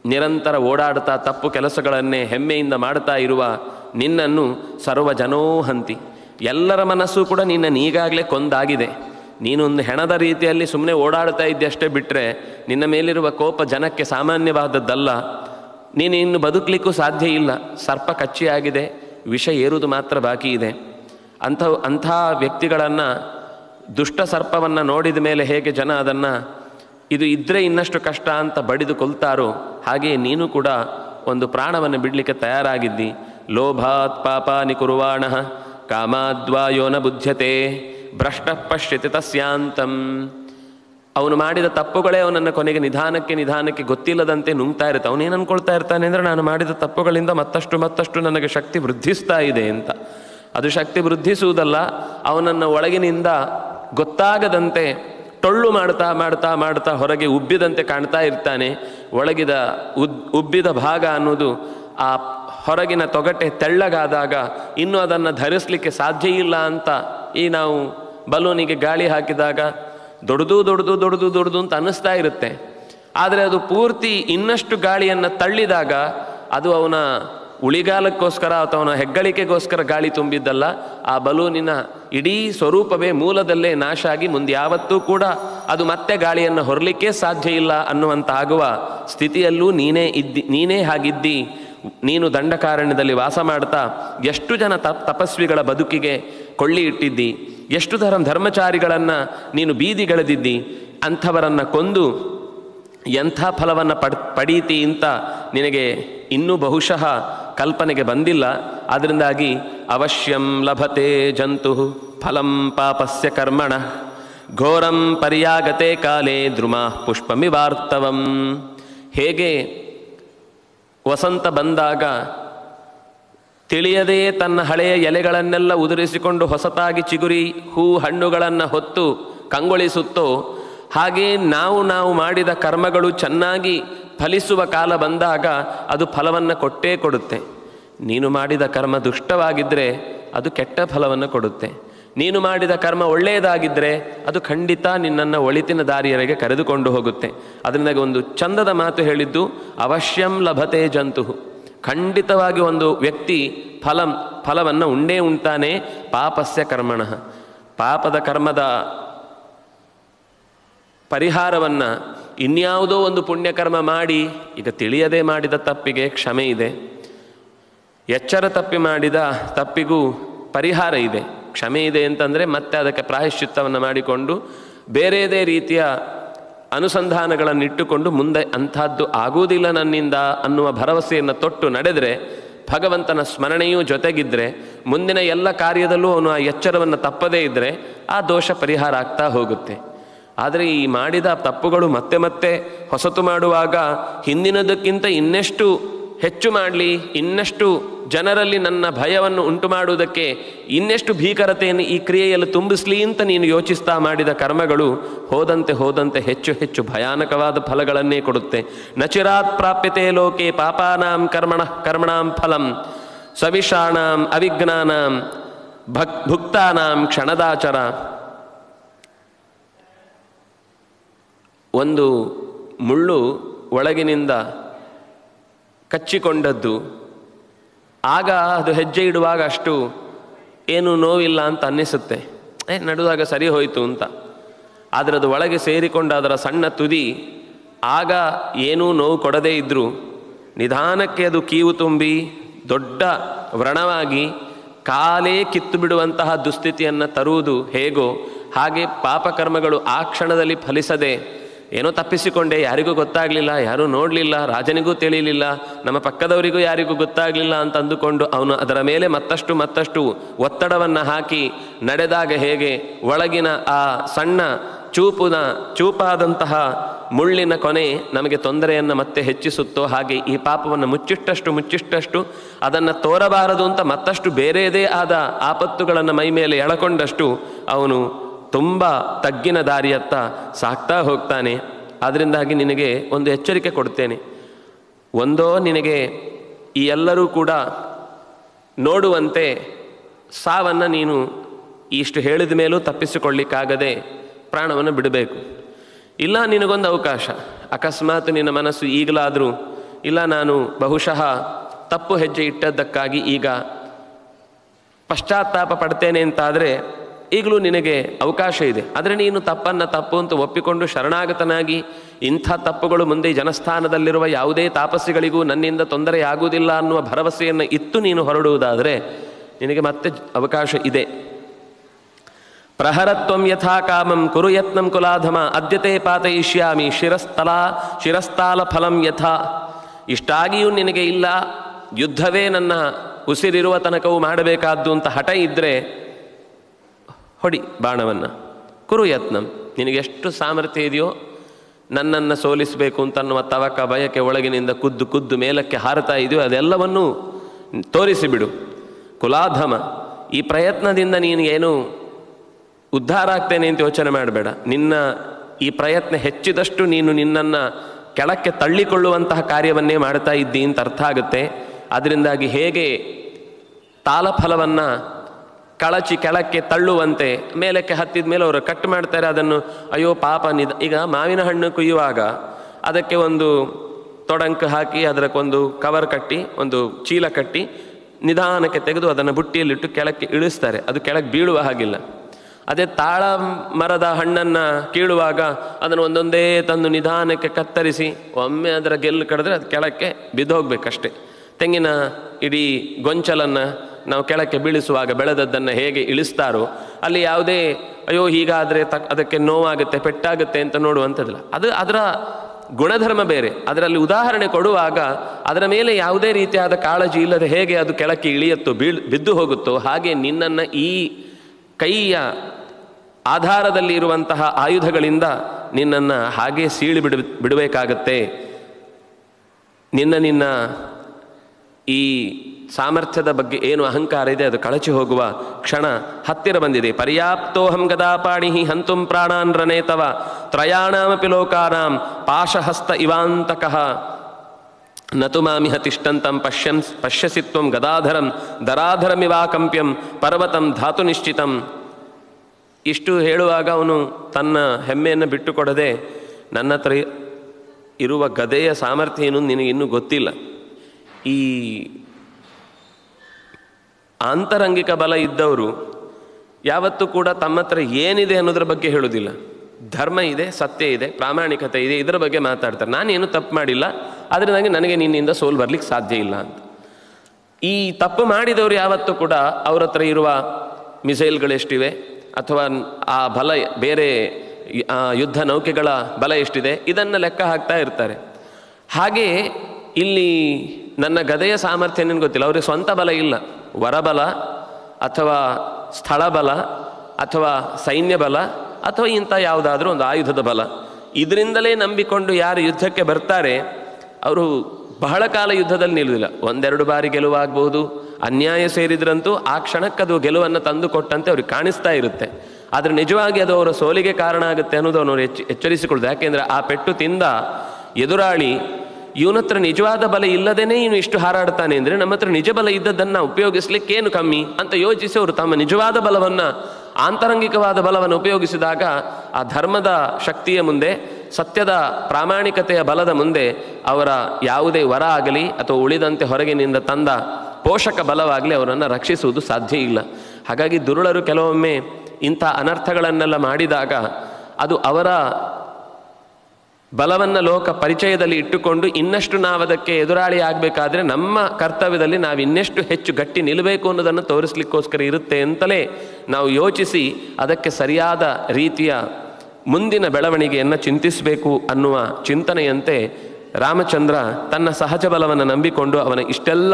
ನಿರಂತರ ಓಡಾಡ್ತಾ ತಪ್ಪು ಕೆಲಸಗಳನ್ನೇ ಹೆಮ್ಮೆಯಿಂದ ಮಾಡ್ತಾ ಇರುವ ನಿನ್ನನ್ನು ಸರ್ವ ಜನೋಹಂತಿ ಎಲ್ಲರ ಮನಸ್ಸು ಕೂಡ ನಿನ್ನನ್ನು ಈಗಾಗಲೇ ಕೊಂದಾಗಿದೆ ನೀನೊಂದು ಹೆಣದ ರೀತಿಯಲ್ಲಿ ಸುಮ್ಮನೆ ಓಡಾಡ್ತಾ ಇದ್ದೆ ಅಷ್ಟೇ ಬಿಟ್ಟರೆ ನಿನ್ನ ಮೇಲಿರುವ ಕೋಪ ಜನಕ್ಕೆ ಸಾಮಾನ್ಯವಾದದ್ದಲ್ಲ ನೀನು ಇನ್ನು ಬದುಕಲಿಕ್ಕೂ ಸಾಧ್ಯ ಇಲ್ಲ ಸರ್ಪ ಕಚ್ಚಿಯಾಗಿದೆ ವಿಷ ಏರುವುದು ಮಾತ್ರ ಬಾಕಿ ಇದೆ ಅಂಥ ಅಂಥ ವ್ಯಕ್ತಿಗಳನ್ನು ದುಷ್ಟ ಸರ್ಪವನ್ನು ನೋಡಿದ ಮೇಲೆ ಹೇಗೆ ಜನ ಅದನ್ನು ಇದು ಇದ್ದರೆ ಇನ್ನಷ್ಟು ಕಷ್ಟ ಅಂತ ಬಡಿದು ಕೊಲ್ತಾರೋ ಹಾಗೆಯೇ ನೀನು ಕೂಡ ಒಂದು ಪ್ರಾಣವನ್ನು ಬಿಡಲಿಕ್ಕೆ ತಯಾರಾಗಿದ್ದಿ ಲೋಭಾತ್ ಪಾಪಾನಿ ಕುರುವಾಣ ಕಾಮಾದ್ವಾಯೋನ ಬುದ್ಧ್ಯತೆ ಭ್ರಷ್ಟ ಪಶ್ಯತಿ ತಸ್ಯಾಂತಂ ಅವನು ಮಾಡಿದ ತಪ್ಪುಗಳೇ ಅವನನ್ನು ಕೊನೆಗೆ ನಿಧಾನಕ್ಕೆ ನಿಧಾನಕ್ಕೆ ಗೊತ್ತಿಲ್ಲದಂತೆ ನುಂಗ್ತಾ ಇರುತ್ತೆ ಅವನೇನು ಅನ್ಕೊಳ್ತಾ ಇರ್ತಾನೆ ಅಂದರೆ ನಾನು ಮಾಡಿದ ತಪ್ಪುಗಳಿಂದ ಮತ್ತಷ್ಟು ಮತ್ತಷ್ಟು ನನಗೆ ಶಕ್ತಿ ವೃದ್ಧಿಸ್ತಾ ಇದೆ ಅಂತ ಅದು ಶಕ್ತಿ ವೃದ್ಧಿಸುವುದಲ್ಲ ಅವನನ್ನು ಒಳಗಿನಿಂದ ಗೊತ್ತಾಗದಂತೆ ಟೊಳ್ಳು ಮಾಡ್ತಾ ಮಾಡ್ತಾ ಮಾಡ್ತಾ ಹೊರಗೆ ಉಬ್ಬಿದಂತೆ ಕಾಣ್ತಾ ಇರ್ತಾನೆ ಒಳಗಿದ ಉದ್ ಉಬ್ಬಿದ ಭಾಗ ಅನ್ನೋದು ಆ ಹೊರಗಿನ ತೊಗಟೆ ತೆಳ್ಳಗಾದಾಗ ಇನ್ನೂ ಅದನ್ನು ಧರಿಸಲಿಕ್ಕೆ ಸಾಧ್ಯ ಇಲ್ಲ ಅಂತ ಈ ನಾವು ಬಲೂನಿಗೆ ಗಾಳಿ ಹಾಕಿದಾಗ ದೊಡ್ಡದು ದೊಡ್ಡದು ದೊಡ್ಡದು ದೊಡ್ಡದು ಅಂತ ಅನ್ನಿಸ್ತಾ ಇರುತ್ತೆ ಆದರೆ ಅದು ಪೂರ್ತಿ ಇನ್ನಷ್ಟು ಗಾಳಿಯನ್ನು ತಳ್ಳಿದಾಗ ಅದು ಅವನ ಉಳಿಗಾಲಕ್ಕೋಸ್ಕರ ಅಥವಾ ಅವನ ಹೆಗ್ಗಳಿಕೆಗೋಸ್ಕರ ಗಾಳಿ ತುಂಬಿದ್ದಲ್ಲ ಆ ಬಲೂನಿನ ಇಡೀ ಸ್ವರೂಪವೇ ಮೂಲದಲ್ಲೇ ನಾಶ ಆಗಿ ಮುಂದೆ ಯಾವತ್ತೂ ಕೂಡ ಅದು ಮತ್ತೆ ಗಾಳಿಯನ್ನು ಹೊರಲಿಕ್ಕೆ ಸಾಧ್ಯ ಇಲ್ಲ ಅನ್ನುವಂತಾಗುವ ಸ್ಥಿತಿಯಲ್ಲೂ ನೀನೇ ಇದ್ದಿ ನೀನೇ ಹಾಗಿದ್ದಿ ನೀನು ದಂಡಕಾರಣ್ಯದಲ್ಲಿ ವಾಸ ಮಾಡ್ತಾ ಎಷ್ಟು ಜನ ತಪ್ ತಪಸ್ವಿಗಳ ಬದುಕಿಗೆ ಕೊಳ್ಳಿ ಇಟ್ಟಿದ್ದಿ ಎಷ್ಟು ಧರ್ಮ ಧರ್ಮಚಾರಿಗಳನ್ನು ನೀನು ಬೀದಿಗೆಳೆದಿದ್ದಿ ಅಂಥವರನ್ನು ಕೊಂದು ಎಂಥ ಫಲವನ್ನು ಪಡ್ ಪಡೀತಿ ಅಂತ ನಿನಗೆ ಇನ್ನೂ ಬಹುಶಃ ಕಲ್ಪನೆಗೆ ಬಂದಿಲ್ಲ ಅದರಿಂದಾಗಿ ಅವಶ್ಯಂ ಲಭತೆ ಜಂತು ಫಲಂ ಪಾಪಸ್ಯ ಕರ್ಮಣ ಘೋರಂ ಪರ್ಯಾಗತೆ ಕಾಲೇ ದ್ರುಮ ಪುಷ್ಪಮಿವಾರ್ತವಂ ಹೇಗೆ ವಸಂತ ಬಂದಾಗ ತಿಳಿಯದೇ ತನ್ನ ಹಳೆಯ ಎಲೆಗಳನ್ನೆಲ್ಲ ಉದುರಿಸಿಕೊಂಡು ಹೊಸತಾಗಿ ಚಿಗುರಿ ಹೂ ಹಣ್ಣುಗಳನ್ನು ಹೊತ್ತು ಕಂಗೊಳಿಸುತ್ತೋ ಹಾಗೆ ನಾವು ನಾವು ಮಾಡಿದ ಕರ್ಮಗಳು ಚೆನ್ನಾಗಿ ಫಲಿಸುವ ಕಾಲ ಬಂದಾಗ ಅದು ಫಲವನ್ನು ಕೊಟ್ಟೇ ಕೊಡುತ್ತೆ ನೀನು ಮಾಡಿದ ಕರ್ಮ ದುಷ್ಟವಾಗಿದ್ದರೆ ಅದು ಕೆಟ್ಟ ಫಲವನ್ನು ಕೊಡುತ್ತೆ ನೀನು ಮಾಡಿದ ಕರ್ಮ ಒಳ್ಳೆಯದಾಗಿದ್ದರೆ ಅದು ಖಂಡಿತ ನಿನ್ನನ್ನು ಒಳಿತಿನ ದಾರಿಯರೆಗೆ ಕರೆದುಕೊಂಡು ಹೋಗುತ್ತೆ ಅದರಿಂದ ಒಂದು ಚಂದದ ಮಾತು ಹೇಳಿದ್ದು ಅವಶ್ಯಂ ಲಭತೆ ಜಂತು ಖಂಡಿತವಾಗಿ ಒಂದು ವ್ಯಕ್ತಿ ಫಲಂ ಫಲವನ್ನು ಉಂಡೇ ಉಂಟಾನೆ ಪಾಪಸ್ಯ ಕರ್ಮಣ ಪಾಪದ ಕರ್ಮದ ಪರಿಹಾರವನ್ನು ಇನ್ಯಾವುದೋ ಒಂದು ಪುಣ್ಯಕರ್ಮ ಮಾಡಿ ಈಗ ತಿಳಿಯದೆ ಮಾಡಿದ ತಪ್ಪಿಗೆ ಕ್ಷಮೆ ಇದೆ ಎಚ್ಚರ ತಪ್ಪಿ ಮಾಡಿದ ತಪ್ಪಿಗೂ ಪರಿಹಾರ ಇದೆ ಕ್ಷಮೆ ಇದೆ ಅಂತಂದರೆ ಮತ್ತೆ ಅದಕ್ಕೆ ಪ್ರಾಯಶ್ಚಿತ್ತವನ್ನು ಮಾಡಿಕೊಂಡು ಬೇರೆಯದೇ ರೀತಿಯ ಅನುಸಂಧಾನಗಳನ್ನು ಇಟ್ಟುಕೊಂಡು ಮುಂದೆ ಅಂಥದ್ದು ಆಗುವುದಿಲ್ಲ ನನ್ನಿಂದ ಅನ್ನುವ ಭರವಸೆಯನ್ನು ತೊಟ್ಟು ನಡೆದರೆ ಭಗವಂತನ ಸ್ಮರಣೆಯೂ ಜೊತೆಗಿದ್ದರೆ ಮುಂದಿನ ಎಲ್ಲ ಕಾರ್ಯದಲ್ಲೂ ಅವನು ಆ ಎಚ್ಚರವನ್ನು ತಪ್ಪದೇ ಇದ್ದರೆ ಆ ದೋಷ ಪರಿಹಾರ ಆಗ್ತಾ ಹೋಗುತ್ತೆ ಆದರೆ ಈ ಮಾಡಿದ ತಪ್ಪುಗಳು ಮತ್ತೆ ಮತ್ತೆ ಹೊಸತು ಮಾಡುವಾಗ ಹಿಂದಿನದಕ್ಕಿಂತ ಇನ್ನೆಷ್ಟು ಹೆಚ್ಚು ಮಾಡಲಿ ಇನ್ನಷ್ಟು ಜನರಲ್ಲಿ ನನ್ನ ಭಯವನ್ನು ಉಂಟು ಮಾಡುವುದಕ್ಕೆ ಇನ್ನೆಷ್ಟು ಭೀಕರತೆಯನ್ನು ಈ ಕ್ರಿಯೆಯಲ್ಲಿ ತುಂಬಿಸ್ಲಿ ಅಂತ ನೀನು ಯೋಚಿಸ್ತಾ ಮಾಡಿದ ಕರ್ಮಗಳು ಹೋದಂತೆ ಹೋದಂತೆ ಹೆಚ್ಚು ಹೆಚ್ಚು ಭಯಾನಕವಾದ ಫಲಗಳನ್ನೇ ಕೊಡುತ್ತೆ ನಚಿರಾತ್ ಪ್ರಾಪ್ಯತೆ ಲೋಕೆ ಪಾಪಾನಾಂ ಕರ್ಮಣ ಕರ್ಮಣಾಂ ಫಲಂ ಸವಿಷಾಣಾಂ ಅವಿಜ್ಞಾನಾಂ ಭಕ್ ಭುಕ್ತಾನಾಂ ಕ್ಷಣದಾಚರ ಒಂದು ಮುಳ್ಳು ಒಳಗಿನಿಂದ ಕಚ್ಚಿಕೊಂಡದ್ದು ಆಗ ಅದು ಹೆಜ್ಜೆ ಇಡುವಾಗ ಅಷ್ಟು ಏನು ನೋವಿಲ್ಲ ಅಂತ ಅನ್ನಿಸುತ್ತೆ ಏ ನಡುವಾಗ ಸರಿ ಹೋಯಿತು ಅಂತ ಆದರೆ ಅದು ಒಳಗೆ ಸೇರಿಕೊಂಡ ಅದರ ಸಣ್ಣ ತುದಿ ಆಗ ಏನೂ ನೋವು ಕೊಡದೇ ಇದ್ದರೂ ನಿಧಾನಕ್ಕೆ ಅದು ಕೀವು ತುಂಬಿ ದೊಡ್ಡ ವ್ರಣವಾಗಿ ಕಾಲೇ ಕಿತ್ತು ಬಿಡುವಂತಹ ದುಸ್ಥಿತಿಯನ್ನು ತರುವುದು ಹೇಗೋ ಹಾಗೆ ಪಾಪಕರ್ಮಗಳು ಆ ಕ್ಷಣದಲ್ಲಿ ಫಲಿಸದೆ ಏನೋ ತಪ್ಪಿಸಿಕೊಂಡೆ ಯಾರಿಗೂ ಗೊತ್ತಾಗಲಿಲ್ಲ ಯಾರೂ ನೋಡಲಿಲ್ಲ ರಾಜನಿಗೂ ತಿಳಿಯಲಿಲ್ಲ ನಮ್ಮ ಪಕ್ಕದವರಿಗೂ ಯಾರಿಗೂ ಗೊತ್ತಾಗಲಿಲ್ಲ ಅಂತ ಅಂದುಕೊಂಡು ಅವನು ಅದರ ಮೇಲೆ ಮತ್ತಷ್ಟು ಮತ್ತಷ್ಟು ಒತ್ತಡವನ್ನು ಹಾಕಿ ನಡೆದಾಗ ಹೇಗೆ ಒಳಗಿನ ಆ ಸಣ್ಣ ಚೂಪುನ ಚೂಪಾದಂತಹ ಮುಳ್ಳಿನ ಕೊನೆ ನಮಗೆ ತೊಂದರೆಯನ್ನು ಮತ್ತೆ ಹೆಚ್ಚಿಸುತ್ತೋ ಹಾಗೆ ಈ ಪಾಪವನ್ನು ಮುಚ್ಚಿಟ್ಟಷ್ಟು ಮುಚ್ಚಿಟ್ಟಷ್ಟು ಅದನ್ನು ತೋರಬಾರದು ಅಂತ ಮತ್ತಷ್ಟು ಬೇರೆಯದೇ ಆದ ಆಪತ್ತುಗಳನ್ನು ಮೈ ಮೇಲೆ ಎಳಕೊಂಡಷ್ಟು ಅವನು ತುಂಬ ತಗ್ಗಿನ ದಾರಿಯತ್ತ ಸಾಕ್ತಾ ಹೋಗ್ತಾನೆ ಅದರಿಂದಾಗಿ ನಿನಗೆ ಒಂದು ಎಚ್ಚರಿಕೆ ಕೊಡ್ತೇನೆ ಒಂದೋ ನಿನಗೆ ಈ ಎಲ್ಲರೂ ಕೂಡ ನೋಡುವಂತೆ ಸಾವನ್ನು ನೀನು ಇಷ್ಟು ಹೇಳಿದ ಮೇಲೂ ತಪ್ಪಿಸಿಕೊಳ್ಳಿಕ್ಕಾಗದೆ ಪ್ರಾಣವನ್ನು ಬಿಡಬೇಕು ಇಲ್ಲ ನಿನಗೊಂದು ಅವಕಾಶ ಅಕಸ್ಮಾತ್ ನಿನ್ನ ಮನಸ್ಸು ಈಗಲಾದರೂ ಇಲ್ಲ ನಾನು ಬಹುಶಃ ತಪ್ಪು ಹೆಜ್ಜೆ ಇಟ್ಟದ್ದಕ್ಕಾಗಿ ಈಗ ಪಶ್ಚಾತ್ತಾಪ ಪಡ್ತೇನೆ ಅಂತಾದರೆ ಈಗಲೂ ನಿನಗೆ ಅವಕಾಶ ಇದೆ ಆದರೆ ನೀನು ತಪ್ಪನ್ನು ತಪ್ಪು ಅಂತ ಒಪ್ಪಿಕೊಂಡು ಶರಣಾಗತನಾಗಿ ಇಂಥ ತಪ್ಪುಗಳು ಮುಂದೆ ಜನಸ್ಥಾನದಲ್ಲಿರುವ ಯಾವುದೇ ತಾಪಸ್ಸಿಗಳಿಗೂ ನನ್ನಿಂದ ತೊಂದರೆಯಾಗುವುದಿಲ್ಲ ಅನ್ನುವ ಭರವಸೆಯನ್ನು ಇತ್ತು ನೀನು ಹೊರಡುವುದಾದರೆ ನಿನಗೆ ಮತ್ತೆ ಅವಕಾಶ ಇದೆ ಪ್ರಹರತ್ವಂ ಯಥಾ ಕಾಮಂ ಕುರು ಯತ್ನಂ ಕುಲಾಧಮ ಅದ್ಯತೆ ಪಾತಯಿಷ್ಯಾಮಿ ಶಿರಸ್ಥಲ ಶಿರಸ್ಥಾಲ ಫಲಂ ಯಥಾ ಇಷ್ಟಾಗಿಯೂ ನಿನಗೆ ಇಲ್ಲ ಯುದ್ಧವೇ ನನ್ನ ಉಸಿರಿರುವ ತನಕವೂ ಮಾಡಬೇಕಾದ್ದು ಅಂತ ಹಠ ಇದ್ದರೆ ಹೊಡಿ ಬಾಣವನ್ನು ಕುರು ಯತ್ನಂ ನಿನಗೆ ಎಷ್ಟು ಸಾಮರ್ಥ್ಯ ಇದೆಯೋ ನನ್ನನ್ನು ಸೋಲಿಸಬೇಕು ಅಂತನ್ನುವ ತವಕ ಬಯಕೆ ಒಳಗಿನಿಂದ ಕುದ್ದು ಕುದ್ದು ಮೇಲಕ್ಕೆ ಹಾರತಾ ಇದೆಯೋ ಅದೆಲ್ಲವನ್ನೂ ತೋರಿಸಿಬಿಡು ಕುಲಾಧಮ ಈ ಪ್ರಯತ್ನದಿಂದ ನೀನು ಏನು ಉದ್ಧಾರ ಆಗ್ತೇನೆ ಅಂತ ಯೋಚನೆ ಮಾಡಬೇಡ ನಿನ್ನ ಈ ಪ್ರಯತ್ನ ಹೆಚ್ಚಿದಷ್ಟು ನೀನು ನಿನ್ನನ್ನು ಕೆಳಕ್ಕೆ ತಳ್ಳಿಕೊಳ್ಳುವಂತಹ ಕಾರ್ಯವನ್ನೇ ಮಾಡ್ತಾ ಇದ್ದಿ ಅಂತ ಅರ್ಥ ಆಗುತ್ತೆ ಅದರಿಂದಾಗಿ ಹೇಗೆ ತಾಲಫಲವನ್ನು ಕಳಚಿ ಕೆಳಕ್ಕೆ ತಳ್ಳುವಂತೆ ಮೇಲಕ್ಕೆ ಹತ್ತಿದ ಮೇಲೆ ಅವರು ಕಟ್ ಮಾಡ್ತಾರೆ ಅದನ್ನು ಅಯ್ಯೋ ಪಾಪ ನಿದ ಈಗ ಮಾವಿನ ಹಣ್ಣು ಕುಯ್ಯುವಾಗ ಅದಕ್ಕೆ ಒಂದು ತೊಡಂಕ ಹಾಕಿ ಅದಕ್ಕೊಂದು ಕವರ್ ಕಟ್ಟಿ ಒಂದು ಚೀಲ ಕಟ್ಟಿ ನಿಧಾನಕ್ಕೆ ತೆಗೆದು ಅದನ್ನು ಬುಟ್ಟಿಯಲ್ಲಿಟ್ಟು ಕೆಳಕ್ಕೆ ಇಳಿಸ್ತಾರೆ ಅದು ಕೆಳಗೆ ಬೀಳುವ ಹಾಗಿಲ್ಲ ಅದೇ ತಾಳ ಮರದ ಹಣ್ಣನ್ನು ಕೀಳುವಾಗ ಅದನ್ನು ಒಂದೊಂದೇ ತಂದು ನಿಧಾನಕ್ಕೆ ಕತ್ತರಿಸಿ ಒಮ್ಮೆ ಅದರ ಗೆಲ್ಲು ಕಡಿದ್ರೆ ಅದು ಕೆಳಕ್ಕೆ ಬಿದ್ದೋಗ್ಬೇಕಷ್ಟೆ ತೆಂಗಿನ ಇಡೀ ಗೊಂಚಲನ್ನು ನಾವು ಕೆಳಕ್ಕೆ ಬೀಳಿಸುವಾಗ ಬೆಳೆದದ್ದನ್ನು ಹೇಗೆ ಇಳಿಸ್ತಾರೋ ಅಲ್ಲಿ ಯಾವುದೇ ಅಯ್ಯೋ ಹೀಗಾದರೆ ತಕ್ ಅದಕ್ಕೆ ನೋವಾಗುತ್ತೆ ಪೆಟ್ಟಾಗುತ್ತೆ ಅಂತ ನೋಡುವಂಥದ್ದಿಲ್ಲ ಅದು ಅದರ ಗುಣಧರ್ಮ ಬೇರೆ ಅದರಲ್ಲಿ ಉದಾಹರಣೆ ಕೊಡುವಾಗ ಅದರ ಮೇಲೆ ಯಾವುದೇ ರೀತಿಯಾದ ಕಾಳಜಿ ಇಲ್ಲದೆ ಹೇಗೆ ಅದು ಕೆಳಕ್ಕೆ ಇಳಿಯುತ್ತೋ ಬೀಳ್ ಬಿದ್ದು ಹೋಗುತ್ತೋ ಹಾಗೆ ನಿನ್ನನ್ನು ಈ ಕೈಯ ಆಧಾರದಲ್ಲಿ ಇರುವಂತಹ ಆಯುಧಗಳಿಂದ ನಿನ್ನನ್ನು ಹಾಗೆ ಸೀಳಿ ಬಿಡು ಬಿಡಬೇಕಾಗತ್ತೆ ನಿನ್ನ ನಿನ್ನ ಈ ಸಾಮರ್ಥ್ಯದ ಬಗ್ಗೆ ಏನು ಅಹಂಕಾರ ಇದೆ ಅದು ಕಳಚಿ ಹೋಗುವ ಕ್ಷಣ ಹತ್ತಿರ ಬಂದಿದೆ ಪರ್ಯಾಪ್ತೋಹಂ ಗದಾಪಾಣಿ ಹಂತುಂ ಪ್ರಾಣಾನ್ ರನೇತವ ತ್ರಯಾಣಾಮಪಿ ಲೋಕಾನಾಂ ಪಾಶಹಸ್ತ ಇವಾಂತಕಃ ನತು ಮಾಮಿಹ ತಿಷ್ಟಂತಂ ಪಶ್ಯನ್ ಪಶ್ಯಸಿ ತ್ವಂ ಗದಾಧರಂ ದರಾಧರಮಿವಾಕಂಪ್ಯಂ ಪರ್ವತಂ ಧಾತು ನಿಶ್ಚಿತಂ ಇಷ್ಟು ಹೇಳುವಾಗ ಅವನು ತನ್ನ ಹೆಮ್ಮೆಯನ್ನು ಬಿಟ್ಟುಕೊಡದೆ ನನ್ನ ಹತ್ರ ಇರುವ ಗದೆಯ ಸಾಮರ್ಥ್ಯ ಏನು ನಿನಗೆ ಇನ್ನೂ ಗೊತ್ತಿಲ್ಲ ಈ ಆಂತರಂಗಿಕ ಬಲ ಇದ್ದವರು ಯಾವತ್ತೂ ಕೂಡ ತಮ್ಮ ಹತ್ರ ಏನಿದೆ ಅನ್ನೋದ್ರ ಬಗ್ಗೆ ಹೇಳೋದಿಲ್ಲ ಧರ್ಮ ಇದೆ ಸತ್ಯ ಇದೆ ಪ್ರಾಮಾಣಿಕತೆ ಇದೆ ಇದರ ಬಗ್ಗೆ ಮಾತಾಡ್ತಾರೆ ನಾನೇನು ತಪ್ಪು ಮಾಡಿಲ್ಲ ಅದರಿಂದಾಗಿ ನನಗೆ ನಿನ್ನಿಂದ ಸೋಲು ಬರ್ಲಿಕ್ಕೆ ಸಾಧ್ಯ ಇಲ್ಲ ಅಂತ ಈ ತಪ್ಪು ಮಾಡಿದವರು ಯಾವತ್ತೂ ಕೂಡ ಅವ್ರ ಹತ್ರ ಇರುವ ಮಿಸೈಲ್ಗಳೆಷ್ಟಿವೆ ಅಥವಾ ಆ ಬಲ ಬೇರೆ ಆ ಯುದ್ಧ ನೌಕೆಗಳ ಬಲ ಎಷ್ಟಿದೆ ಇದನ್ನು ಲೆಕ್ಕ ಹಾಕ್ತಾ ಇರ್ತಾರೆ ಹಾಗೆ ಇಲ್ಲಿ ನನ್ನ ಗದೆಯ ಸಾಮರ್ಥ್ಯ ನನಗೆ ಗೊತ್ತಿಲ್ಲ ಅವರಿಗೆ ಸ್ವಂತ ಬಲ ಇಲ್ಲ ವರಬಲ ಅಥವಾ ಸ್ಥಳ ಬಲ ಅಥವಾ ಸೈನ್ಯ ಬಲ ಅಥವಾ ಇಂಥ ಯಾವುದಾದ್ರೂ ಒಂದು ಆಯುಧದ ಬಲ ಇದರಿಂದಲೇ ನಂಬಿಕೊಂಡು ಯಾರು ಯುದ್ಧಕ್ಕೆ ಬರ್ತಾರೆ ಅವರು ಬಹಳ ಕಾಲ ಯುದ್ಧದಲ್ಲಿ ನಿಲ್ಲುವುದಿಲ್ಲ ಒಂದೆರಡು ಬಾರಿ ಗೆಲುವಾಗಬಹುದು ಅನ್ಯಾಯ ಸೇರಿದ್ರಂತೂ ಆ ಕ್ಷಣಕ್ಕದು ಗೆಲುವನ್ನು ತಂದು ಕೊಟ್ಟಂತೆ ಅವ್ರಿಗೆ ಕಾಣಿಸ್ತಾ ಇರುತ್ತೆ ಆದರೆ ನಿಜವಾಗಿ ಅದು ಅವರ ಸೋಲಿಗೆ ಕಾರಣ ಆಗುತ್ತೆ ಅನ್ನೋದು ಅವನು ಎಚ್ಚ ಎಚ್ಚರಿಸಿಕೊಳ್ಳೋದು ಯಾಕೆಂದರೆ ಆ ಪೆಟ್ಟು ತಿಂದ ಎದುರಾಳಿ ಇವನ ಹತ್ರ ನಿಜವಾದ ಬಲ ಇಲ್ಲದೇನೆ ಇವನು ಇಷ್ಟು ಹಾರಾಡ್ತಾನೆ ಅಂದರೆ ನಮ್ಮ ಹತ್ರ ನಿಜ ಬಲ ಇದ್ದದ್ದನ್ನು ಉಪಯೋಗಿಸ್ಲಿಕ್ಕೇನು ಕಮ್ಮಿ ಅಂತ ಯೋಚಿಸಿ ಅವರು ತಮ್ಮ ನಿಜವಾದ ಬಲವನ್ನು ಆಂತರಂಗಿಕವಾದ ಬಲವನ್ನು ಉಪಯೋಗಿಸಿದಾಗ ಆ ಧರ್ಮದ ಶಕ್ತಿಯ ಮುಂದೆ ಸತ್ಯದ ಪ್ರಾಮಾಣಿಕತೆಯ ಬಲದ ಮುಂದೆ ಅವರ ಯಾವುದೇ ವರ ಆಗಲಿ ಅಥವಾ ಉಳಿದಂತೆ ಹೊರಗಿನಿಂದ ತಂದ ಪೋಷಕ ಬಲವಾಗಲಿ ಅವರನ್ನು ರಕ್ಷಿಸುವುದು ಸಾಧ್ಯ ಇಲ್ಲ ಹಾಗಾಗಿ ದುರುಳರು ಕೆಲವೊಮ್ಮೆ ಇಂಥ ಅನರ್ಥಗಳನ್ನೆಲ್ಲ ಮಾಡಿದಾಗ ಅದು ಅವರ ಬಲವನ್ನು ಲೋಕ ಪರಿಚಯದಲ್ಲಿ ಇಟ್ಟುಕೊಂಡು ಇನ್ನಷ್ಟು ನಾವು ಅದಕ್ಕೆ ಎದುರಾಳಿ ಆಗಬೇಕಾದ್ರೆ ನಮ್ಮ ಕರ್ತವ್ಯದಲ್ಲಿ ನಾವು ಇನ್ನೆಷ್ಟು ಹೆಚ್ಚು ಗಟ್ಟಿ ನಿಲ್ಲಬೇಕು ಅನ್ನೋದನ್ನು ತೋರಿಸ್ಲಿಕ್ಕೋಸ್ಕರ ಇರುತ್ತೆ ಅಂತಲೇ ನಾವು ಯೋಚಿಸಿ ಅದಕ್ಕೆ ಸರಿಯಾದ ರೀತಿಯ ಮುಂದಿನ ಬೆಳವಣಿಗೆಯನ್ನು ಚಿಂತಿಸಬೇಕು ಅನ್ನುವ ಚಿಂತನೆಯಂತೆ ರಾಮಚಂದ್ರ ತನ್ನ ಸಹಜ ಬಲವನ್ನು ನಂಬಿಕೊಂಡು ಅವನ ಇಷ್ಟೆಲ್ಲ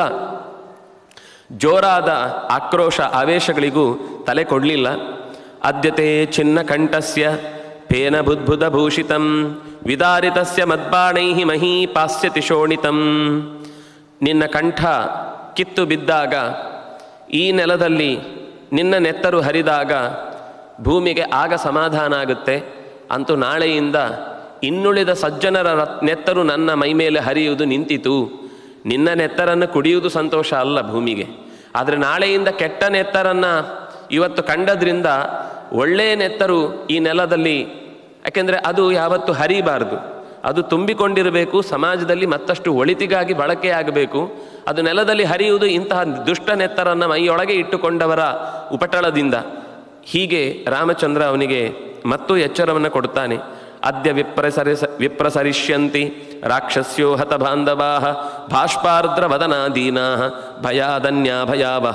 ಜೋರಾದ ಆಕ್ರೋಶ ಆವೇಶಗಳಿಗೂ ತಲೆ ಕೊಡಲಿಲ್ಲ ಅದ್ಯತೆ ಚಿನ್ನ ಕಂಠಸ್ಯ ಪೇನ ಬುದ್ಬುಧ ಭೂಷಿತಂ ವಿದಾರಿತಸ್ಯ ಮದ್ಬಾಣೈ ಮಹೀ ಪಾಸ್ಯತಿ ಶೋಣಿತಂ ನಿನ್ನ ಕಂಠ ಕಿತ್ತು ಬಿದ್ದಾಗ ಈ ನೆಲದಲ್ಲಿ ನಿನ್ನ ನೆತ್ತರು ಹರಿದಾಗ ಭೂಮಿಗೆ ಆಗ ಸಮಾಧಾನ ಆಗುತ್ತೆ ಅಂತೂ ನಾಳೆಯಿಂದ ಇನ್ನುಳಿದ ಸಜ್ಜನರ ರತ್- ನೆತ್ತರು ನನ್ನ ಮೈಮೇಲೆ ಹರಿಯುವುದು ನಿಂತಿತು ನಿನ್ನ ನೆತ್ತರನ್ನು ಕುಡಿಯುವುದು ಸಂತೋಷ ಅಲ್ಲ ಭೂಮಿಗೆ ಆದರೆ ನಾಳೆಯಿಂದ ಕೆಟ್ಟ ನೆತ್ತರನ್ನು ಇವತ್ತು ಕಂಡದ್ರಿಂದ ಒಳ್ಳೆಯ ನೆತ್ತರು ಈ ನೆಲದಲ್ಲಿ ಯಾಕೆಂದರೆ ಅದು ಯಾವತ್ತು ಹರಿಬಾರದು ಅದು ತುಂಬಿಕೊಂಡಿರಬೇಕು ಸಮಾಜದಲ್ಲಿ ಮತ್ತಷ್ಟು ಒಳಿತಿಗಾಗಿ ಬಳಕೆಯಾಗಬೇಕು ಅದು ನೆಲದಲ್ಲಿ ಹರಿಯುವುದು ಇಂತಹ ದುಷ್ಟ ನೆತ್ತರನ್ನು ಮೈಯೊಳಗೆ ಇಟ್ಟುಕೊಂಡವರ ಉಪಟಳದಿಂದ ಹೀಗೆ ರಾಮಚಂದ್ರ ಅವನಿಗೆ ಮತ್ತೂ ಎಚ್ಚರವನ್ನು ಕೊಡ್ತಾನೆ ಅದ್ಯ ವಿಪ್ರಸರಿಸ ವಿಪ್ರಸರಿಷ್ಯಂತಿ ರಾಕ್ಷಸ್ಯೋ ಹತ ಬಾಂಧವಾ ಭಾಷ್ಪಾರ್ದ್ರ ವದನಾದೀನಾ ಭಯಾದನ್ಯ ಭಯಾವಹ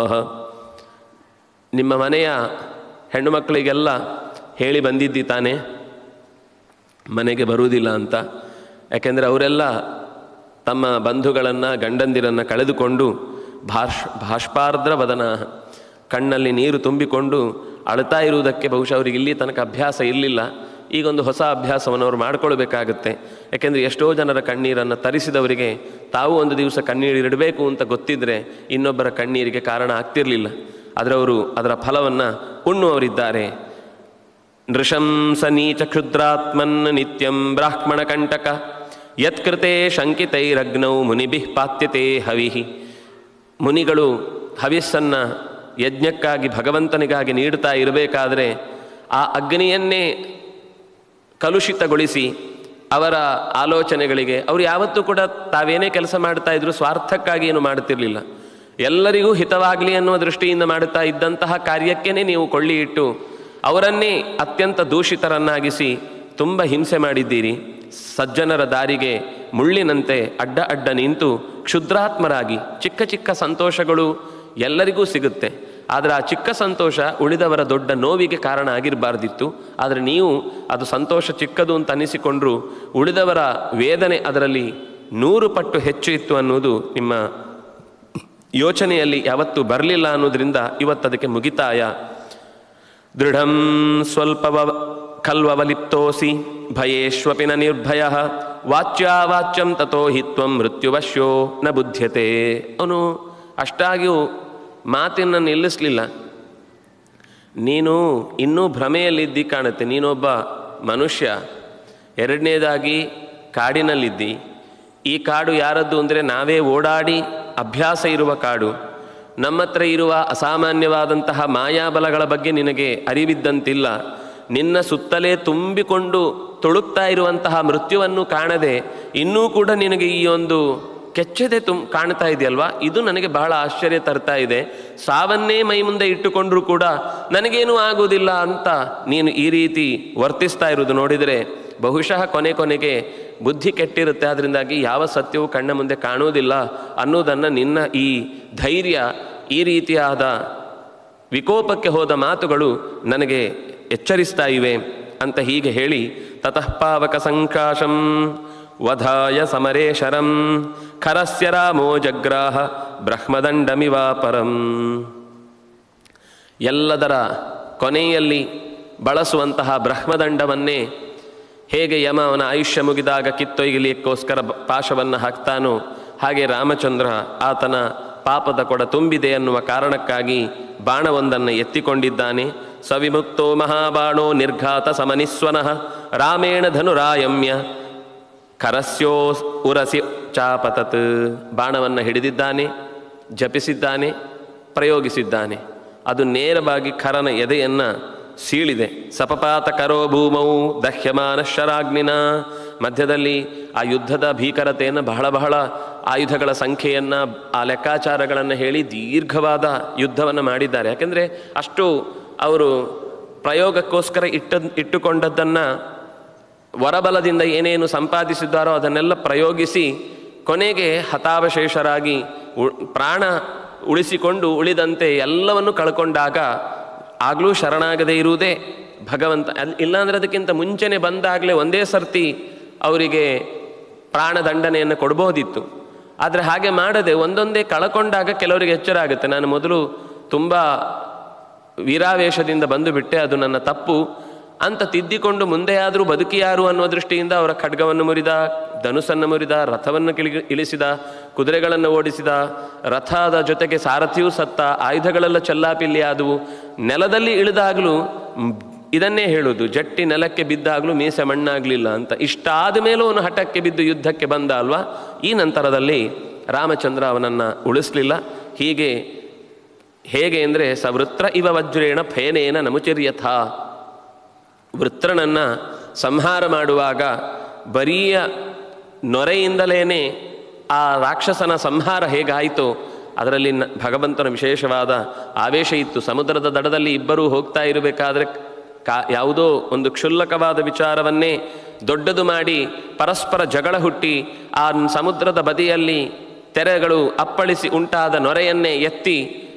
ನಿಮ್ಮ ಮನೆಯ ಹೆಣ್ಣು ಮಕ್ಕಳಿಗೆಲ್ಲ ಹೇಳಿ ಬಂದಿದ್ದಿ ತಾನೇ ಮನೆಗೆ ಬರುವುದಿಲ್ಲ ಅಂತ ಯಾಕೆಂದರೆ ಅವರೆಲ್ಲ ತಮ್ಮ ಬಂಧುಗಳನ್ನು ಗಂಡಂದಿರನ್ನು ಕಳೆದುಕೊಂಡು ಭಾಷ್ ಭಾಷ್ಪಾರ್ದ್ರ ವದನ ಕಣ್ಣಲ್ಲಿ ನೀರು ತುಂಬಿಕೊಂಡು ಅಳ್ತಾ ಇರುವುದಕ್ಕೆ ಬಹುಶಃ ಅವರಿಗೆ ಇಲ್ಲಿ ತನಕ ಅಭ್ಯಾಸ ಇರಲಿಲ್ಲ ಈಗೊಂದು ಹೊಸ ಅಭ್ಯಾಸವನ್ನು ಅವರು ಮಾಡಿಕೊಳ್ಬೇಕಾಗತ್ತೆ ಯಾಕೆಂದರೆ ಎಷ್ಟೋ ಜನರ ಕಣ್ಣೀರನ್ನು ತರಿಸಿದವರಿಗೆ ತಾವು ಒಂದು ದಿವಸ ಕಣ್ಣೀರಿಡಬೇಕು ಅಂತ ಗೊತ್ತಿದ್ದರೆ ಇನ್ನೊಬ್ಬರ ಕಣ್ಣೀರಿಗೆ ಕಾರಣ ಆಗ್ತಿರಲಿಲ್ಲ ಆದರೆ ಅವರು ಅದರ ಫಲವನ್ನು ಉಣ್ಣುವವರಿದ್ದಾರೆ ನೃಶಂಸ ನೀಚ ಕ್ಷುದ್ರಾತ್ಮನ್ ನಿತ್ಯಂ ಬ್ರಾಹ್ಮಣ ಕಂಟಕ ಯತ್ಕೃತೆ ಶಂಕಿತೈರಗ್ನೌ ಮುನಿಭಿಃ ಪಾತ್ಯತೆ ಹವಿಹಿ ಮುನಿಗಳು ಹವಿಸ್ಸನ್ನು ಯಜ್ಞಕ್ಕಾಗಿ ಭಗವಂತನಿಗಾಗಿ ನೀಡ್ತಾ ಇರಬೇಕಾದ್ರೆ ಆ ಅಗ್ನಿಯನ್ನೇ ಕಲುಷಿತಗೊಳಿಸಿ ಅವರ ಆಲೋಚನೆಗಳಿಗೆ ಅವರು ಯಾವತ್ತೂ ಕೂಡ ತಾವೇನೇ ಕೆಲಸ ಮಾಡ್ತಾ ಇದ್ರು ಸ್ವಾರ್ಥಕ್ಕಾಗಿ ಏನು ಮಾಡುತ್ತಿರಲಿಲ್ಲ ಎಲ್ಲರಿಗೂ ಹಿತವಾಗಲಿ ಅನ್ನುವ ದೃಷ್ಟಿಯಿಂದ ಮಾಡುತ್ತಾ ಇದ್ದಂತಹ ಕಾರ್ಯಕ್ಕೇನೆ ನೀವು ಕೊಳ್ಳಿ ಇಟ್ಟು ಅವರನ್ನೇ ಅತ್ಯಂತ ದೂಷಿತರನ್ನಾಗಿಸಿ ತುಂಬ ಹಿಂಸೆ ಮಾಡಿದ್ದೀರಿ ಸಜ್ಜನರ ದಾರಿಗೆ ಮುಳ್ಳಿನಂತೆ ಅಡ್ಡ ಅಡ್ಡ ನಿಂತು ಕ್ಷುದ್ರಾತ್ಮರಾಗಿ ಚಿಕ್ಕ ಚಿಕ್ಕ ಸಂತೋಷಗಳು ಎಲ್ಲರಿಗೂ ಸಿಗುತ್ತೆ ಆದರೆ ಆ ಚಿಕ್ಕ ಸಂತೋಷ ಉಳಿದವರ ದೊಡ್ಡ ನೋವಿಗೆ ಕಾರಣ ಆಗಿರಬಾರ್ದಿತ್ತು ಆದರೆ ನೀವು ಅದು ಸಂತೋಷ ಚಿಕ್ಕದು ಅಂತ ಅನ್ನಿಸಿಕೊಂಡ್ರು ಉಳಿದವರ ವೇದನೆ ಅದರಲ್ಲಿ ನೂರು ಪಟ್ಟು ಹೆಚ್ಚು ಇತ್ತು ಅನ್ನುವುದು ನಿಮ್ಮ ಯೋಚನೆಯಲ್ಲಿ ಯಾವತ್ತೂ ಬರಲಿಲ್ಲ ಅನ್ನೋದ್ರಿಂದ ಇವತ್ತದಕ್ಕೆ ಮುಗಿತಾಯ ದೃಢಂ ಸ್ವಲ್ಪವ ಖಲ್ವವಲಿಪ್ತೋಸಿ ಭಯೇಶ್ವಪಿ ನ ನಿರ್ಭಯ ವಾಚ್ಯಾವಾಚ್ಯಂ ತಥೋ ಹಿ ತ್ವಂ ಮೃತ್ಯುವಶ್ಯೋ ನ ಬುದ್ಧ್ಯತೆ ಅವನು ಅಷ್ಟಾಗಿಯೂ ಮಾತಿನ ನಿಲ್ಲಿಸಲಿಲ್ಲ ನೀನು ಇನ್ನೂ ಭ್ರಮೆಯಲ್ಲಿದ್ದಿ ಕಾಣುತ್ತೆ ನೀನೊಬ್ಬ ಮನುಷ್ಯ ಎರಡನೇದಾಗಿ ಕಾಡಿನಲ್ಲಿದ್ದಿ ಈ ಕಾಡು ಯಾರದ್ದು ಅಂದರೆ ನಾವೇ ಓಡಾಡಿ ಅಭ್ಯಾಸ ಇರುವ ಕಾಡು ನಮ್ಮ ಹತ್ರ ಇರುವ ಅಸಾಮಾನ್ಯವಾದಂತಹ ಮಾಯಾಬಲಗಳ ಬಗ್ಗೆ ನಿನಗೆ ಅರಿವಿದ್ದಂತಿಲ್ಲ ನಿನ್ನ ಸುತ್ತಲೇ ತುಂಬಿಕೊಂಡು ತುಳುಕ್ತಾ ಇರುವಂತಹ ಮೃತ್ಯುವನ್ನು ಕಾಣದೆ ಇನ್ನೂ ಕೂಡ ನಿನಗೆ ಈ ಒಂದು ಕೆಚ್ಚದೆ ತುಂ ಕಾಣ್ತಾ ಇದೆಯಲ್ವಾ ಇದು ನನಗೆ ಬಹಳ ಆಶ್ಚರ್ಯ ತರ್ತಾ ಇದೆ ಸಾವನ್ನೇ ಮೈ ಮುಂದೆ ಇಟ್ಟುಕೊಂಡ್ರೂ ಕೂಡ ನನಗೇನೂ ಆಗುವುದಿಲ್ಲ ಅಂತ ನೀನು ಈ ರೀತಿ ವರ್ತಿಸ್ತಾ ಇರುವುದು ನೋಡಿದರೆ ಬಹುಶಃ ಕೊನೆ ಕೊನೆಗೆ ಬುದ್ಧಿ ಕೆಟ್ಟಿರುತ್ತೆ ಅದರಿಂದಾಗಿ ಯಾವ ಸತ್ಯವೂ ಕಣ್ಣ ಮುಂದೆ ಕಾಣುವುದಿಲ್ಲ ಅನ್ನೋದನ್ನು ನಿನ್ನ ಈ ಧೈರ್ಯ ಈ ರೀತಿಯಾದ ವಿಕೋಪಕ್ಕೆ ಹೋದ ಮಾತುಗಳು ನನಗೆ ಎಚ್ಚರಿಸ್ತಾ ಇವೆ ಅಂತ ಹೀಗೆ ಹೇಳಿ ತತಃ ಪಾವಕ ಸಂಕಾಶಂ ವಧಾಯ ಸಮರೇ ಶರಂ ಖರಸ್ಯ ರಾಮೋ ಜಗ್ರಾಹ ಬ್ರಹ್ಮದಂಡಮಿವಾಪರಂ ಎಲ್ಲದರ ಕೊನೆಯಲ್ಲಿ ಬಳಸುವಂತಹ ಬ್ರಹ್ಮದಂಡವನ್ನೇ ಹೇಗೆ ಯಮ ಅವನ ಆಯುಷ್ಯ ಮುಗಿದಾಗ ಕಿತ್ತೊಯ್ಯಲಿಕ್ಕೋಸ್ಕರ ಬ- ಪಾಶವನ್ನು ಹಾಕ್ತಾನೋ ಹಾಗೆ ರಾಮಚಂದ್ರ ಆತನ ಪಾಪದ ಕೊಡ ತುಂಬಿದೆ ಅನ್ನುವ ಕಾರಣಕ್ಕಾಗಿ ಬಾಣವೊಂದನ್ನು ಎತ್ತಿಕೊಂಡಿದ್ದಾನೆ ಸವಿಮುಕ್ತೋ ಮಹಾಬಾಣೋ ನಿರ್ಘಾತ ಸಮನಿಸ್ವನಃ ರಾಮೇಣ ಧನುರಾಯಮ್ಯ ಕರಸ್ಯೋ ಉರಸಿ ಚಾಪತತ್ ಬಾಣವನ್ನು ಹಿಡಿದಿದ್ದಾನೆ ಜಪಿಸಿದ್ದಾನೆ ಪ್ರಯೋಗಿಸಿದ್ದಾನೆ ಅದು ನೇರವಾಗಿ ಖರನ ಎದೆಯನ್ನು ಸೀಳಿದೆ ಸಪಪಾತ ಕರೋ ಭೂಮೌ ದಹ್ಯಮಾನ ಶರಾಗ್ನಿನ ಮಧ್ಯದಲ್ಲಿ ಆ ಯುದ್ಧದ ಭೀಕರತೆಯನ್ನು ಬಹಳ ಬಹಳ ಆಯುಧಗಳ ಸಂಖ್ಯೆಯನ್ನು ಆ ಲೆಕ್ಕಾಚಾರಗಳನ್ನು ಹೇಳಿ ದೀರ್ಘವಾದ ಯುದ್ಧವನ್ನು ಮಾಡಿದ್ದಾರೆ ಯಾಕೆಂದರೆ ಅಷ್ಟು ಅವರು ಪ್ರಯೋಗಕ್ಕೋಸ್ಕರ ಇಟ್ಟ ಇಟ್ಟುಕೊಂಡದ್ದನ್ನು ವರಬಲದಿಂದ ಏನೇನು ಸಂಪಾದಿಸಿದ್ದಾರೋ ಅದನ್ನೆಲ್ಲ ಪ್ರಯೋಗಿಸಿ ಕೊನೆಗೆ ಹತಾವಶೇಷರಾಗಿ ಉ- ಪ್ರಾಣ ಉಳಿಸಿಕೊಂಡು ಉಳಿದಂತೆ ಎಲ್ಲವನ್ನು ಕಳ್ಕೊಂಡಾಗ ಆಗಲೂ ಶರಣಾಗದೇ ಇರುವುದೇ ಭಗವಂತ ಅಲ್ ಇಲ್ಲಾಂದ್ರೆ ಅದಕ್ಕಿಂತ ಮುಂಚೆನೆ ಬಂದಾಗಲೇ ಒಂದೇ ಸರ್ತಿ ಅವರಿಗೆ ಪ್ರಾಣದಂಡನೆಯನ್ನು ಕೊಡ್ಬೋದಿತ್ತು ಆದರೆ ಹಾಗೆ ಮಾಡದೆ ಒಂದೊಂದೇ ಕಳ್ಕೊಂಡಾಗ ಕೆಲವರಿಗೆ ಎಚ್ಚರ ಆಗುತ್ತೆ ನಾನು ಮೊದಲು ತುಂಬ ವೀರಾವೇಶದಿಂದ ಬಂದು ಬಿಟ್ಟೆ ಅದು ನನ್ನ ತಪ್ಪು ಅಂತ ತಿದ್ದಿಕೊಂಡು ಮುಂದೆಯಾದರೂ ಬದುಕಿಯಾರು ಅನ್ನೋ ದೃಷ್ಟಿಯಿಂದ ಅವರ ಖಡ್ಗವನ್ನು ಮುರಿದ ಧನುಸನ್ನು ಮುರಿದ ರಥವನ್ನು ಕಿಳಿ ಇಳಿಸಿದ ಕುದುರೆಗಳನ್ನು ಓಡಿಸಿದ ರಥದ ಜೊತೆಗೆ ಸಾರಥಿಯೂ ಸತ್ತ ಆಯುಧಗಳೆಲ್ಲ ಚೆಲ್ಲಾಪಿಲ್ಲಿ ಆದವು ನೆಲದಲ್ಲಿ ಇಳಿದಾಗಲೂ ಮ್, ಇದನ್ನೇ ಹೇಳುವುದು ಜಟ್ಟಿ ನೆಲಕ್ಕೆ ಬಿದ್ದಾಗಲೂ ಮೀಸೆ ಮಣ್ಣಾಗಲಿಲ್ಲ ಅಂತ ಇಷ್ಟಾದ ಮೇಲೂ ಅವನು ಹಠಕ್ಕೆ ಬಿದ್ದು ಯುದ್ಧಕ್ಕೆ ಬಂದ ಅಲ್ವಾ ಈ ನಂತರದಲ್ಲಿ ರಾಮಚಂದ್ರ ಅವನನ್ನು ಉಳಿಸಲಿಲ್ಲ ಹೀಗೆ ಹೇಗೆ ಅಂದರೆ ಸ ವೃತ್ರ ಇವ ವಜ್ರೇಣ ಫೇನೇನ ನಮುಚಿರ್ಯಥ ವೃತ್ರನನ್ನು ಸಂಹಾರ ಮಾಡುವಾಗ ಬರಿಯ ನೊರೆಯಿಂದಲೇ ಆ ರಾಕ್ಷಸನ ಸಂಹಾರ ಹೇಗಾಯಿತೋ ಅದರಲ್ಲಿ ನ- ಭಗವಂತನ ವಿಶೇಷವಾದ ಆವೇಶ ಇತ್ತು ಸಮುದ್ರದ ದಡದಲ್ಲಿ ಇಬ್ಬರೂ ಹೋಗ್ತಾ ಇರಬೇಕಾದ್ರೆ ಕಾ ಯಾವುದೋ ಒಂದು ಕ್ಷುಲ್ಲಕವಾದ ವಿಚಾರವನ್ನೇ ದೊಡ್ಡದು ಮಾಡಿ ಪರಸ್ಪರ ಜಗಳ ಹುಟ್ಟಿ ಆ ಸಮುದ್ರದ ಬದಿಯಲ್ಲಿ ತೆರೆಗಳು ಅಪ್ಪಳಿಸಿ ಉಂಟಾದ ನೊರೆಯನ್ನೇ ಎತ್ತಿ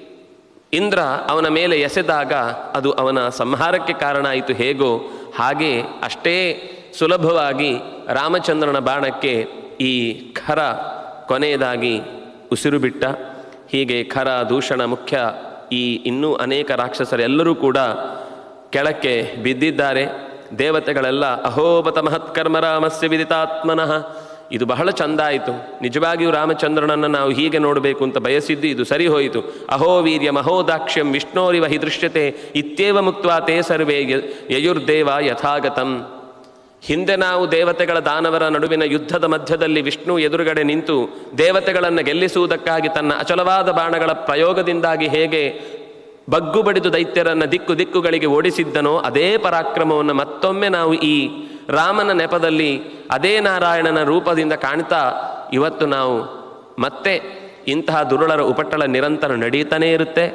ಇಂದ್ರ ಅವನ ಮೇಲೆ ಎಸೆದಾಗ ಅದು ಅವನ ಸಂಹಾರಕ್ಕೆ ಕಾರಣ ಆಯಿತು ಹೇಗೋ ಹಾಗೆ ಅಷ್ಟೇ ಸುಲಭವಾಗಿ ರಾಮಚಂದ್ರನ ಬಾಣಕ್ಕೆ ಈ ಖರ ಕೊನೆಯದಾಗಿ ಉಸಿರು ಬಿಟ್ಟ ಹೀಗೆ ಖರ ದೂಷಣ ಮುಖ್ಯ ಈ ಇನ್ನೂ ಅನೇಕ ರಾಕ್ಷಸರೆಲ್ಲರೂ ಕೂಡ ಕೆಳಕ್ಕೆ ಬಿದ್ದಿದ್ದಾರೆ ದೇವತೆಗಳೆಲ್ಲ ಅಹೋಬತ ಮಹತ್ಕರ್ಮ ರಾಮಸ್ಯ ವಿದಿತಾತ್ಮನಃ ಇದು ಬಹಳ ಚಂದ ಆಯಿತು ನಿಜವಾಗಿಯೂ ರಾಮಚಂದ್ರನನ್ನು ನಾವು ಹೀಗೆ ನೋಡಬೇಕು ಅಂತ ಬಯಸಿದ್ದು ಇದು ಸರಿ ಹೋಯಿತು ಅಹೋ ವೀರ್ಯ ಮಹೋದಾಕ್ಷ್ಯಂ ವಿಷ್ಣೋರಿವ ಹಿ ದೃಶ್ಯತೆ ಇತ್ಯೇವ ಮುಕ್ತ ತೇ ಸರ್ವೇ ಯ- ಯಯುರ್ದೇವ ಯಥಾಗತಂ ಹಿಂದೆ ನಾವು ದೇವತೆಗಳ ದಾನವರ ನಡುವಿನ ಯುದ್ಧದ ಮಧ್ಯದಲ್ಲಿ ವಿಷ್ಣು ಎದುರುಗಡೆ ನಿಂತು ದೇವತೆಗಳನ್ನು ಗೆಲ್ಲಿಸುವುದಕ್ಕಾಗಿ ತನ್ನ ಅಚಲವಾದ ಬಾಣಗಳ ಪ್ರಯೋಗದಿಂದಾಗಿ ಹೇಗೆ ಬಗ್ಗು ಬಡಿದು ದೈತ್ಯರನ್ನು ದಿಕ್ಕು ದಿಕ್ಕುಗಳಿಗೆ ಓಡಿಸಿದ್ದನೋ ಅದೇ ಪರಾಕ್ರಮವನ್ನು ಮತ್ತೊಮ್ಮೆ ನಾವು ಈ ರಾಮನ ನೆಪದಲ್ಲಿ ಅದೇ ನಾರಾಯಣನ ರೂಪದಿಂದ ಕಾಣ್ತಾ ಇವತ್ತು ನಾವು ಮತ್ತೆ ಇಂತಹ ದುರುಳರ ಉಪಟಳ ನಿರಂತರ ನಡೀತಾನೇ ಇರುತ್ತೆ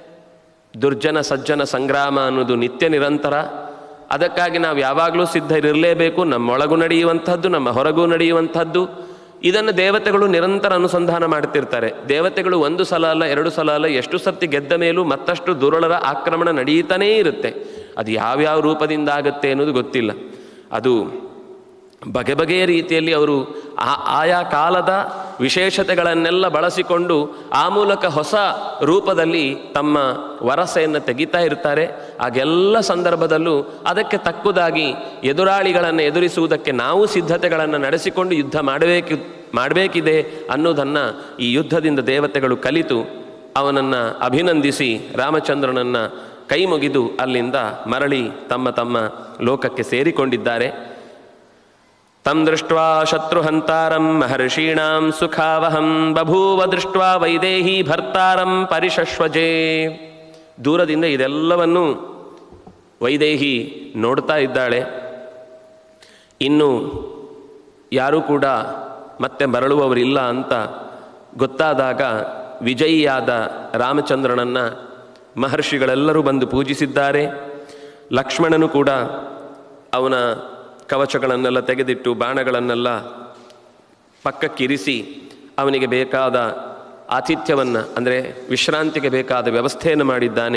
ದುರ್ಜನ ಸಜ್ಜನ ಸಂಗ್ರಾಮ ಅನ್ನೋದು ನಿತ್ಯ ನಿರಂತರ ಅದಕ್ಕಾಗಿ ನಾವು ಯಾವಾಗಲೂ ಸಿದ್ಧರಿರಲೇಬೇಕು ನಮ್ಮೊಳಗೂ ನಡೆಯುವಂಥದ್ದು ನಮ್ಮ ಹೊರಗೂ ನಡೆಯುವಂಥದ್ದು ಇದನ್ನು ದೇವತೆಗಳು ನಿರಂತರ ಅನುಸಂಧಾನ ಮಾಡ್ತಿರ್ತಾರೆ ದೇವತೆಗಳು ಒಂದು ಸಲ ಅಲ್ಲ ಎರಡು ಸಲ ಅಲ್ಲ ಎಷ್ಟು ಸರ್ತಿ ಗೆದ್ದ ಮೇಲೂ ಮತ್ತಷ್ಟು ದುರುಳರ ಆಕ್ರಮಣ ನಡೀತಾನೇ ಇರುತ್ತೆ ಅದು ಯಾವ್ಯಾವ ರೂಪದಿಂದ ಆಗುತ್ತೆ ಅನ್ನೋದು ಗೊತ್ತಿಲ್ಲ ಅದು ಬಗೆ ಬಗೆಯ ರೀತಿಯಲ್ಲಿ ಅವರು ಆ ಆಯಾ ಕಾಲದ ವಿಶೇಷತೆಗಳನ್ನೆಲ್ಲ ಬಳಸಿಕೊಂಡು ಆ ಮೂಲಕ ಹೊಸ ರೂಪದಲ್ಲಿ ತಮ್ಮ ವರಸೆಯನ್ನು ತೆಗಿತಾ ಇರ್ತಾರೆ ಆಗೆಲ್ಲ ಸಂದರ್ಭದಲ್ಲೂ ಅದಕ್ಕೆ ತಕ್ಕುದಾಗಿ ಎದುರಾಳಿಗಳನ್ನು ಎದುರಿಸುವುದಕ್ಕೆ ನಾವು ಸಿದ್ಧತೆಗಳನ್ನು ನಡೆಸಿಕೊಂಡು ಯುದ್ಧ ಮಾಡಬೇಕು ಮಾಡಬೇಕಿದೆ ಅನ್ನೋದನ್ನು ಈ ಯುದ್ಧದಿಂದ ದೇವತೆಗಳು ಕಲಿತು ಅವನನ್ನು ಅಭಿನಂದಿಸಿ ರಾಮಚಂದ್ರನನ್ನು ಕೈ ಮುಗಿದು ಅಲ್ಲಿಂದ ಮರಳಿ ತಮ್ಮ ತಮ್ಮ ಲೋಕಕ್ಕೆ ಸೇರಿಕೊಂಡಿದ್ದಾರೆ ತಂ ದೃಷ್ಟ್ವಾ ಶತ್ರುಹಂತಾರಂ ಮಹರ್ಷೀಣಾಂ ಸುಖಾವಹಂ ಬಭೂವ ದೃಷ್ಟ್ವಾ ವೈದೇಹಿ ಭರ್ತಾರಂ ಪರಿಶಶ್ವಜೇ ದೂರದಿಂದ ಇದೆಲ್ಲವನ್ನು ವೈದೇಹಿ ನೋಡ್ತಾ ಇದ್ದಾಳೆ ಇನ್ನು ಯಾರೂ ಕೂಡ ಮತ್ತೆ ಮರಳುವವರಿಲ್ಲ ಅಂತ ಗೊತ್ತಾದಾಗ ವಿಜಯಿಯಾದ ರಾಮಚಂದ್ರನನ್ನು ಮಹರ್ಷಿಗಳೆಲ್ಲರೂ ಬಂದು ಪೂಜಿಸಿದ್ದಾರೆ ಲಕ್ಷ್ಮಣನು ಕೂಡ ಅವನ ಕವಚಗಳನ್ನೆಲ್ಲ ತೆಗೆದಿಟ್ಟು ಬಾಣಗಳನ್ನೆಲ್ಲ ಪಕ್ಕಕ್ಕಿರಿಸಿ ಅವನಿಗೆ ಬೇಕಾದ ಆತಿಥ್ಯವನ್ನು ಅಂದರೆ ವಿಶ್ರಾಂತಿಗೆ ಬೇಕಾದ ವ್ಯವಸ್ಥೆಯನ್ನು ಮಾಡಿದ್ದಾನೆ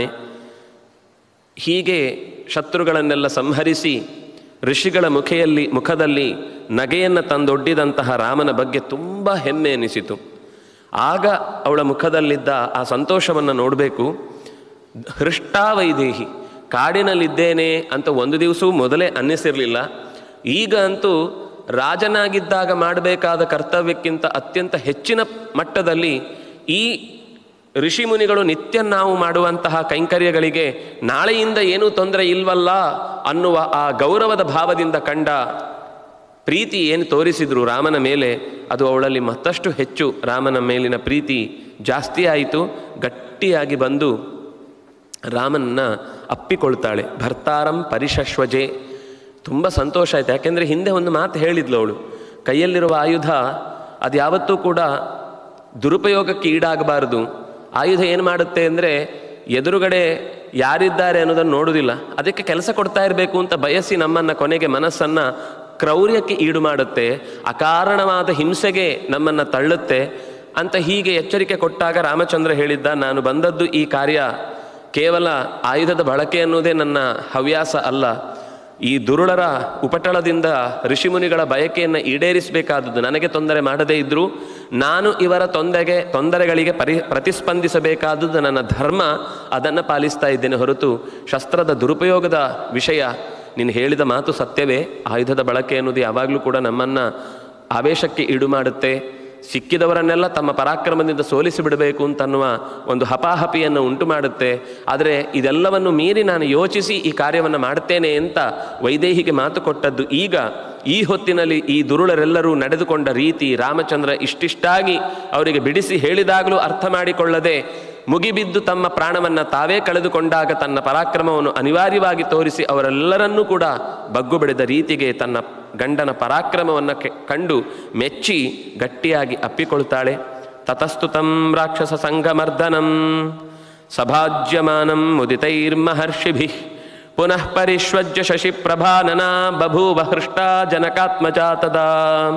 ಹೀಗೆ ಶತ್ರುಗಳನ್ನೆಲ್ಲ ಸಂಹರಿಸಿ ಋಷಿಗಳ ಮುಖೆಯಲ್ಲಿ ಮುಖದಲ್ಲಿ ನಗೆಯನ್ನು ತಂದೊಡ್ಡಿದಂತಹ ರಾಮನ ಬಗ್ಗೆ ತುಂಬ ಹೆಮ್ಮೆ ಎನಿಸಿತು ಆಗ ಅವಳ ಮುಖದಲ್ಲಿದ್ದ ಆ ಸಂತೋಷವನ್ನು ನೋಡಬೇಕು ಹೃಷ್ಟಾ ವೈದೇಹಿ ಕಾಡಿನಲ್ಲಿದ್ದೇನೆ ಅಂತ ಒಂದು ದಿವಸವೂ ಮೊದಲೇ ಅನ್ನಿಸಿರಲಿಲ್ಲ ಈಗ ಅಂತೂ ರಾಜನಾಗಿದ್ದಾಗ ಮಾಡಬೇಕಾದ ಕರ್ತವ್ಯಕ್ಕಿಂತ ಅತ್ಯಂತ ಹೆಚ್ಚಿನ ಮಟ್ಟದಲ್ಲಿ ಈ ಋಷಿಮುನಿಗಳು ನಿತ್ಯ ನಾವು ಮಾಡುವಂತಹ ಕೈಂಕರ್ಯಗಳಿಗೆ ನಾಳೆಯಿಂದ ಏನೂ ತೊಂದರೆ ಇಲ್ವಲ್ಲ ಅನ್ನುವ ಆ ಗೌರವದ ಭಾವದಿಂದ ಕಂಡ ಪ್ರೀತಿ ಏನು ತೋರಿಸಿದ್ರು ರಾಮನ ಮೇಲೆ ಅದು ಅವಳಲ್ಲಿ ಮತ್ತಷ್ಟು ಹೆಚ್ಚು ರಾಮನ ಮೇಲಿನ ಪ್ರೀತಿ ಜಾಸ್ತಿ ಆಯಿತು ಗಟ್ಟಿಯಾಗಿ ಬಂದು ರಾಮನನ್ನ ಅಪ್ಪಿಕೊಳ್ತಾಳೆ ಭರ್ತಾರಂ ಪರಿಶಶ್ವಜೆ ತುಂಬ ಸಂತೋಷ ಆಯ್ತು ಯಾಕೆಂದರೆ ಹಿಂದೆ ಒಂದು ಮಾತು ಹೇಳಿದ್ಲು ಅವಳು ಕೈಯಲ್ಲಿರುವ ಆಯುಧ ಅದು ಯಾವತ್ತೂ ಕೂಡ ದುರುಪಯೋಗಕ್ಕೆ ಈಡಾಗಬಾರದು ಆಯುಧ ಏನು ಮಾಡುತ್ತೆ ಅಂದರೆ ಎದುರುಗಡೆ ಯಾರಿದ್ದಾರೆ ಅನ್ನೋದನ್ನು ನೋಡುವುದಿಲ್ಲ ಅದಕ್ಕೆ ಕೆಲಸ ಕೊಡ್ತಾ ಇರಬೇಕು ಅಂತ ಬಯಸಿ ನಮ್ಮನ್ನು ಕೊನೆಗೆ ಮನಸ್ಸನ್ನು ಕ್ರೌರ್ಯಕ್ಕೆ ಈಡು ಮಾಡುತ್ತೆ ಅಕಾರಣವಾದ ಹಿಂಸೆಗೆ ನಮ್ಮನ್ನು ತಳ್ಳುತ್ತೆ ಅಂತ ಹೀಗೆ ಎಚ್ಚರಿಕೆ ಕೊಟ್ಟಾಗ ರಾಮಚಂದ್ರ ಹೇಳಿದ್ದ ನಾನು ಬಂದದ್ದು ಈ ಕಾರ್ಯ ಕೇವಲ ಆಯುಧದ ಬಳಕೆ ಅನ್ನೋದೇ ನನ್ನ ಹವ್ಯಾಸ ಅಲ್ಲ ಈ ದುರುಳರ ಉಪಟಳದಿಂದ ಋಷಿಮುನಿಗಳ ಬಯಕೆಯನ್ನು ಈಡೇರಿಸಬೇಕಾದದ್ದು ನನಗೆ ತೊಂದರೆ ಮಾಡದೇ ಇದ್ದರೂ ನಾನು ಇವರ ತೊಂದರೆಗೆ ತೊಂದರೆಗಳಿಗೆ ಪರಿ ಪ್ರತಿಸ್ಪಂದಿಸಬೇಕಾದದ್ದು ನನ್ನ ಧರ್ಮ ಅದನ್ನು ಪಾಲಿಸ್ತಾ ಇದ್ದೇನೆ ಹೊರತು ಶಸ್ತ್ರದ ದುರುಪಯೋಗದ ವಿಷಯ ನೀನು ಹೇಳಿದ ಮಾತು ಸತ್ಯವೇ ಆಯುಧದ ಬಳಕೆ ಅನ್ನೋದು ಯಾವಾಗಲೂ ಕೂಡ ನಮ್ಮನ್ನು ಆವೇಶಕ್ಕೆ ಈಡು ಮಾಡುತ್ತೆ ಸಿಕ್ಕಿದವರನ್ನೆಲ್ಲ ತಮ್ಮ ಪರಾಕ್ರಮದಿಂದ ಸೋಲಿಸಿ ಬಿಡಬೇಕು ಅಂತನ್ನುವ ಒಂದು ಹಪಾಹಪಿಯನ್ನು ಉಂಟು ಮಾಡುತ್ತೆ ಆದರೆ ಇದೆಲ್ಲವನ್ನು ಮೀರಿ ನಾನು ಯೋಚಿಸಿ ಈ ಕಾರ್ಯವನ್ನು ಮಾಡ್ತೇನೆ ಅಂತ ವೈದೇಹಿಗೆ ಮಾತು ಕೊಟ್ಟದ್ದು ಈಗ ಈ ಹೊತ್ತಿನಲ್ಲಿ ಈ ದುರುಳರೆಲ್ಲರೂ ನಡೆದುಕೊಂಡ ರೀತಿ ರಾಮಚಂದ್ರ ಇಷ್ಟಿಷ್ಟಾಗಿ ಅವರಿಗೆ ಬಿಡಿಸಿ ಹೇಳಿದಾಗಲೂ ಅರ್ಥ ಮಾಡಿಕೊಳ್ಳದೆ ಮುಗಿಬಿದ್ದು ತಮ್ಮ ಪ್ರಾಣವನ್ನು ತಾವೇ ಕಳೆದುಕೊಂಡಾಗ ತನ್ನ ಪರಾಕ್ರಮವನ್ನು ಅನಿವಾರ್ಯವಾಗಿ ತೋರಿಸಿ ಅವರೆಲ್ಲರನ್ನೂ ಕೂಡ ಬಗ್ಗು ಬೆಳೆದ ರೀತಿಗೆ ತನ್ನ ಗಂಡನ ಪರಾಕ್ರಮವನ್ನು ಕೆ- ಕಂಡು ಮೆಚ್ಚಿ ಗಟ್ಟಿಯಾಗಿ ಅಪ್ಪಿಕೊಳ್ತಾಳೆ ತತಸ್ತುತಂ ರಾಕ್ಷಸ ಸಂಘಮರ್ದನಂ ಸಭಾಜ್ಯಮಾನಂ ಮುದಿತೈರ್ಮಹರ್ಷಿಭಿ ಪುನಃ ಪರಿಶ್ವಜ್ಯ ಶಶಿಪ್ರಭಾನನ ಬಭೂವ ಹೃಷ್ಟ ಜನಕಾತ್ಮಜಾ ತದಾ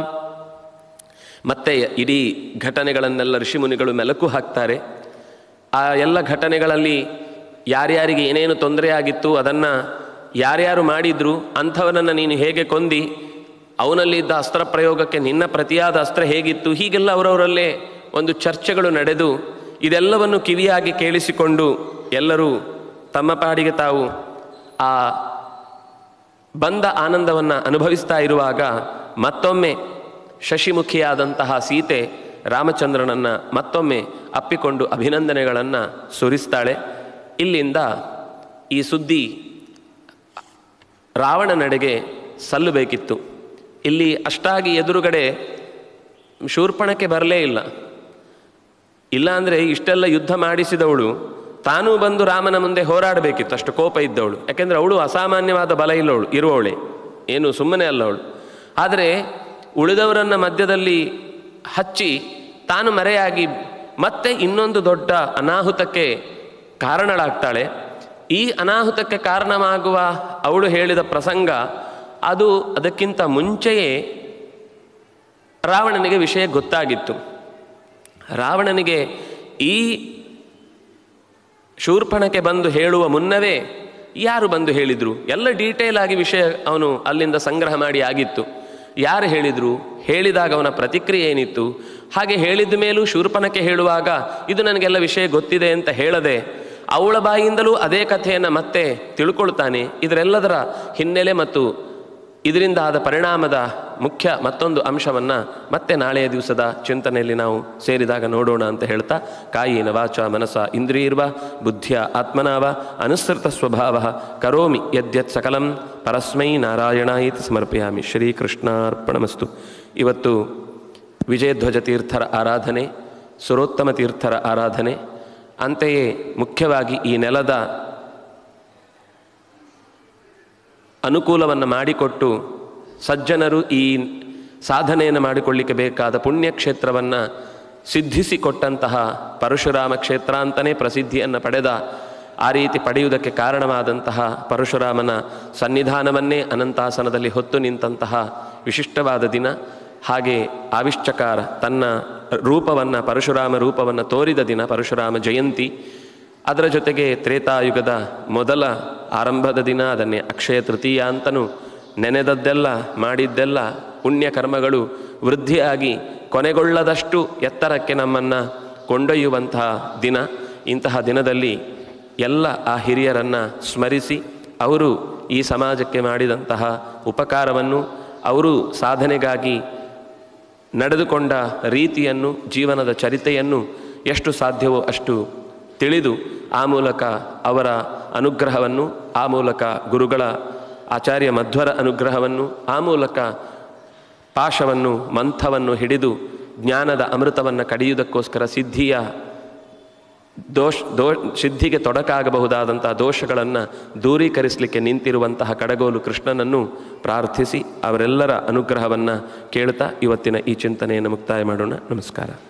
ಮತ್ತೆ ಇಡೀ ಘಟನೆಗಳನ್ನೆಲ್ಲ ಋಷಿಮುನಿಗಳು ಮೆಲುಕು ಹಾಕ್ತಾರೆ ಆ ಎಲ್ಲ ಘಟನೆಗಳಲ್ಲಿ ಯಾರ್ಯಾರಿಗೆ ಏನೇನು ತೊಂದರೆ ಆಗಿತ್ತು ಅದನ್ನು ಯಾರ್ಯಾರು ಮಾಡಿದ್ರು ಅಂಥವನನ್ನು ನೀನು ಹೇಗೆ ಕೊಂದಿ ಅವನಲ್ಲಿದ್ದ ಅಸ್ತ್ರ ಪ್ರಯೋಗಕ್ಕೆ ನಿನ್ನ ಪ್ರತಿಯಾದ ಅಸ್ತ್ರ ಹೇಗಿತ್ತು ಹೀಗೆಲ್ಲ ಅವರವರಲ್ಲೇ ಒಂದು ಚರ್ಚೆಗಳು ನಡೆದು ಇದೆಲ್ಲವನ್ನು ಕಿವಿಯಾಗಿ ಕೇಳಿಸಿಕೊಂಡು ಎಲ್ಲರೂ ತಮ್ಮ ಪಾಡಿಗೆ ತಾವು ಆ ಬಂದ ಆನಂದವನ್ನು ಅನುಭವಿಸ್ತಾ ಇರುವಾಗ ಮತ್ತೊಮ್ಮೆ ಶಶಿಮುಖಿಯಾದಂತಹ ಸೀತೆ ರಾಮಚಂದ್ರನನ್ನು ಮತ್ತೊಮ್ಮೆ ಅಪ್ಪಿಕೊಂಡು ಅಭಿನಂದನೆಗಳನ್ನು ಸುರಿಸ್ತಾಳೆ ಇಲ್ಲಿಂದ ಈ ಸುದ್ದಿ ರಾವಣನೆಡೆಗೆ ಸಲ್ಲಬೇಕಿತ್ತು ಇಲ್ಲಿ ಅಷ್ಟಾಗಿ ಎದುರುಗಡೆ ಶೂರ್ಪಣಕ್ಕೆ ಬರಲೇ ಇಲ್ಲ ಇಲ್ಲಾಂದರೆ ಇಷ್ಟೆಲ್ಲ ಯುದ್ಧ ಮಾಡಿಸಿದವಳು ತಾನೂ ಬಂದು ರಾಮನ ಮುಂದೆ ಹೋರಾಡಬೇಕಿತ್ತು ಅಷ್ಟು ಕೋಪ ಇದ್ದವಳು ಯಾಕೆಂದರೆ ಅವಳು ಅಸಾಮಾನ್ಯವಾದ ಬಲ ಇಲ್ಲವಳು ಇರುವವಳೆ ಏನು ಸುಮ್ಮನೆ ಅಲ್ಲ ಅವಳು ಆದರೆ ಉಳಿದವರನ್ನ ಮಧ್ಯದಲ್ಲಿ ಹಚ್ಚಿ ತಾನು ಮರೆಯಾಗಿ ಮತ್ತೆ ಇನ್ನೊಂದು ದೊಡ್ಡ ಅನಾಹುತಕ್ಕೆ ಕಾರಣಳಾಗ್ತಾಳೆ ಈ ಅನಾಹುತಕ್ಕೆ ಕಾರಣವಾಗುವ ಅವಳು ಹೇಳಿದ ಪ್ರಸಂಗ ಅದು ಅದಕ್ಕಿಂತ ಮುಂಚೆಯೇ ರಾವಣನಿಗೆ ವಿಷಯ ಗೊತ್ತಾಗಿತ್ತು ರಾವಣನಿಗೆ ಈ ಶೂರ್ಪಣಕ್ಕೆ ಬಂದು ಹೇಳುವ ಮುನ್ನವೇ ಯಾರು ಬಂದು ಹೇಳಿದರು ಎಲ್ಲ ಡೀಟೇಲ್ ಆಗಿ ವಿಷಯ ಅವನು ಅಲ್ಲಿಂದ ಸಂಗ್ರಹ ಮಾಡಿ ಆಗಿತ್ತು ಯಾರು ಹೇಳಿದರು ಹೇಳಿದಾಗ ಅವನ ಪ್ರತಿಕ್ರಿಯೆ ಏನಿತ್ತು ಹಾಗೆ ಹೇಳಿದ ಮೇಲೂ ಶೂರ್ಪಣಕ್ಕೆ ಹೇಳುವಾಗ ಇದು ನನಗೆಲ್ಲ ವಿಷಯ ಗೊತ್ತಿದೆ ಅಂತ ಹೇಳದೆ ಅವಳ ಬಾಯಿಯಿಂದಲೂ ಅದೇ ಕಥೆಯನ್ನು ಮತ್ತೆ ತಿಳ್ಕೊಳ್ತಾನೆ ಇದರೆಲ್ಲದರ ಹಿನ್ನೆಲೆ ಮತ್ತು ಇದರಿಂದ ಆದ ಪರಿಣಾಮದ ಮುಖ್ಯ ಮತ್ತೊಂದು ಅಂಶವನ್ನು ಮತ್ತೆ ನಾಳೆಯ ದಿವಸದ ಚಿಂತನೆಯಲ್ಲಿ ನಾವು ಸೇರಿದಾಗ ನೋಡೋಣ ಅಂತ ಹೇಳ್ತಾ ಕಾಯಿನ ವಾಚ ಮನಸ ಇಂದ್ರಿಯರ್ವ ಬುದ್ಧಿಯ ಆತ್ಮನಾವ ಅನುಸೃತ ಸ್ವಭಾವ ಕರೋಮಿ ಯದ್ಯತ್ ಸಕಲಂ ಪರಸ್ಮೈ ನಾರಾಯಣ ಇತಿ ಸಮರ್ಪಯಾಮಿ ಶ್ರೀಕೃಷ್ಣಾರ್ಪಣಮಸ್ತು ಇವತ್ತು ವಿಜಯಧ್ವಜ ತೀರ್ಥರ ಆರಾಧನೆ ಸುರೋತ್ತಮ ತೀರ್ಥರ ಆರಾಧನೆ ಅಂತೆಯೇ ಮುಖ್ಯವಾಗಿ ಈ ನೆಲದ ಅನುಕೂಲವನ್ನು ಮಾಡಿಕೊಟ್ಟು ಸಜ್ಜನರು ಈ ಸಾಧನೆಯನ್ನು ಮಾಡಿಕೊಳ್ಳಿಕ್ಕೆ ಬೇಕಾದ ಪುಣ್ಯಕ್ಷೇತ್ರವನ್ನು ಸಿದ್ಧಿಸಿಕೊಟ್ಟಂತಹ ಪರಶುರಾಮ ಕ್ಷೇತ್ರ ಅಂತಲೇ ಪ್ರಸಿದ್ಧಿಯನ್ನು ಪಡೆದ ಆ ರೀತಿ ಪಡೆಯುವುದಕ್ಕೆ ಕಾರಣವಾದಂತಹ ಪರಶುರಾಮನ ಸನ್ನಿಧಾನವನ್ನೇ ಅನಂತಾಸನದಲ್ಲಿ ಹೊತ್ತು ನಿಂತಹ ವಿಶಿಷ್ಟವಾದ ದಿನ ಹಾಗೆ ಆವಿಷ್ಚಕಾರ ತನ್ನ ರೂಪವನ್ನು ಪರಶುರಾಮ ರೂಪವನ್ನು ತೋರಿದ ದಿನ ಪರಶುರಾಮ ಜಯಂತಿ ಅದರ ಜೊತೆಗೆ ತ್ರೇತಾಯುಗದ ಮೊದಲ ಆರಂಭದ ದಿನ ಅದನ್ನೇ ಅಕ್ಷಯ ತೃತೀಯ ಅಂತನೂ ನೆನೆದದ್ದೆಲ್ಲ ಮಾಡಿದ್ದೆಲ್ಲ ಪುಣ್ಯಕರ್ಮಗಳು ವೃದ್ಧಿಯಾಗಿ ಕೊನೆಗೊಳ್ಳದಷ್ಟು ಎತ್ತರಕ್ಕೆ ನಮ್ಮನ್ನು ಕೊಂಡೊಯ್ಯುವಂತಹ ದಿನ ಇಂತಹ ದಿನದಲ್ಲಿ ಎಲ್ಲ ಆ ಹಿರಿಯರನ್ನು ಸ್ಮರಿಸಿ ಅವರು ಈ ಸಮಾಜಕ್ಕೆ ಮಾಡಿದಂತಹ ಉಪಕಾರವನ್ನು ಅವರು ಸಾಧನೆಗಾಗಿ ನಡೆದುಕೊಂಡ ರೀತಿಯನ್ನು ಜೀವನದ ಚರಿತೆಯನ್ನು ಎಷ್ಟು ಸಾಧ್ಯವೋ ಅಷ್ಟು ತಿಳಿದು ಆ ಮೂಲಕ ಅವರ ಅನುಗ್ರಹವನ್ನು ಆ ಮೂಲಕ ಗುರುಗಳ ಆಚಾರ್ಯ ಮಧ್ವರ ಅನುಗ್ರಹವನ್ನು ಆ ಮೂಲಕ ಪಾಶವನ್ನು ಮಂಥವನ್ನು ಹಿಡಿದು ಜ್ಞಾನದ ಅಮೃತವನ್ನು ಕಡಿಯುವುದಕ್ಕೋಸ್ಕರ ಸಿದ್ಧಿಯ ದೋಷ ದೋ ಸಿದ್ಧಿಗೆ ತೊಡಕಾಗಬಹುದಾದಂಥ ದೋಷಗಳನ್ನು ದೂರೀಕರಿಸಲಿಕ್ಕೆ ನಿಂತಿರುವಂತಹ ಕಡಗೋಲು ಕೃಷ್ಣನನ್ನು ಪ್ರಾರ್ಥಿಸಿ ಅವರೆಲ್ಲರ ಅನುಗ್ರಹವನ್ನು ಕೇಳ್ತಾ ಇವತ್ತಿನ ಈ ಚಿಂತನೆಯನ್ನು ಮುಕ್ತಾಯ ಮಾಡೋಣ ನಮಸ್ಕಾರ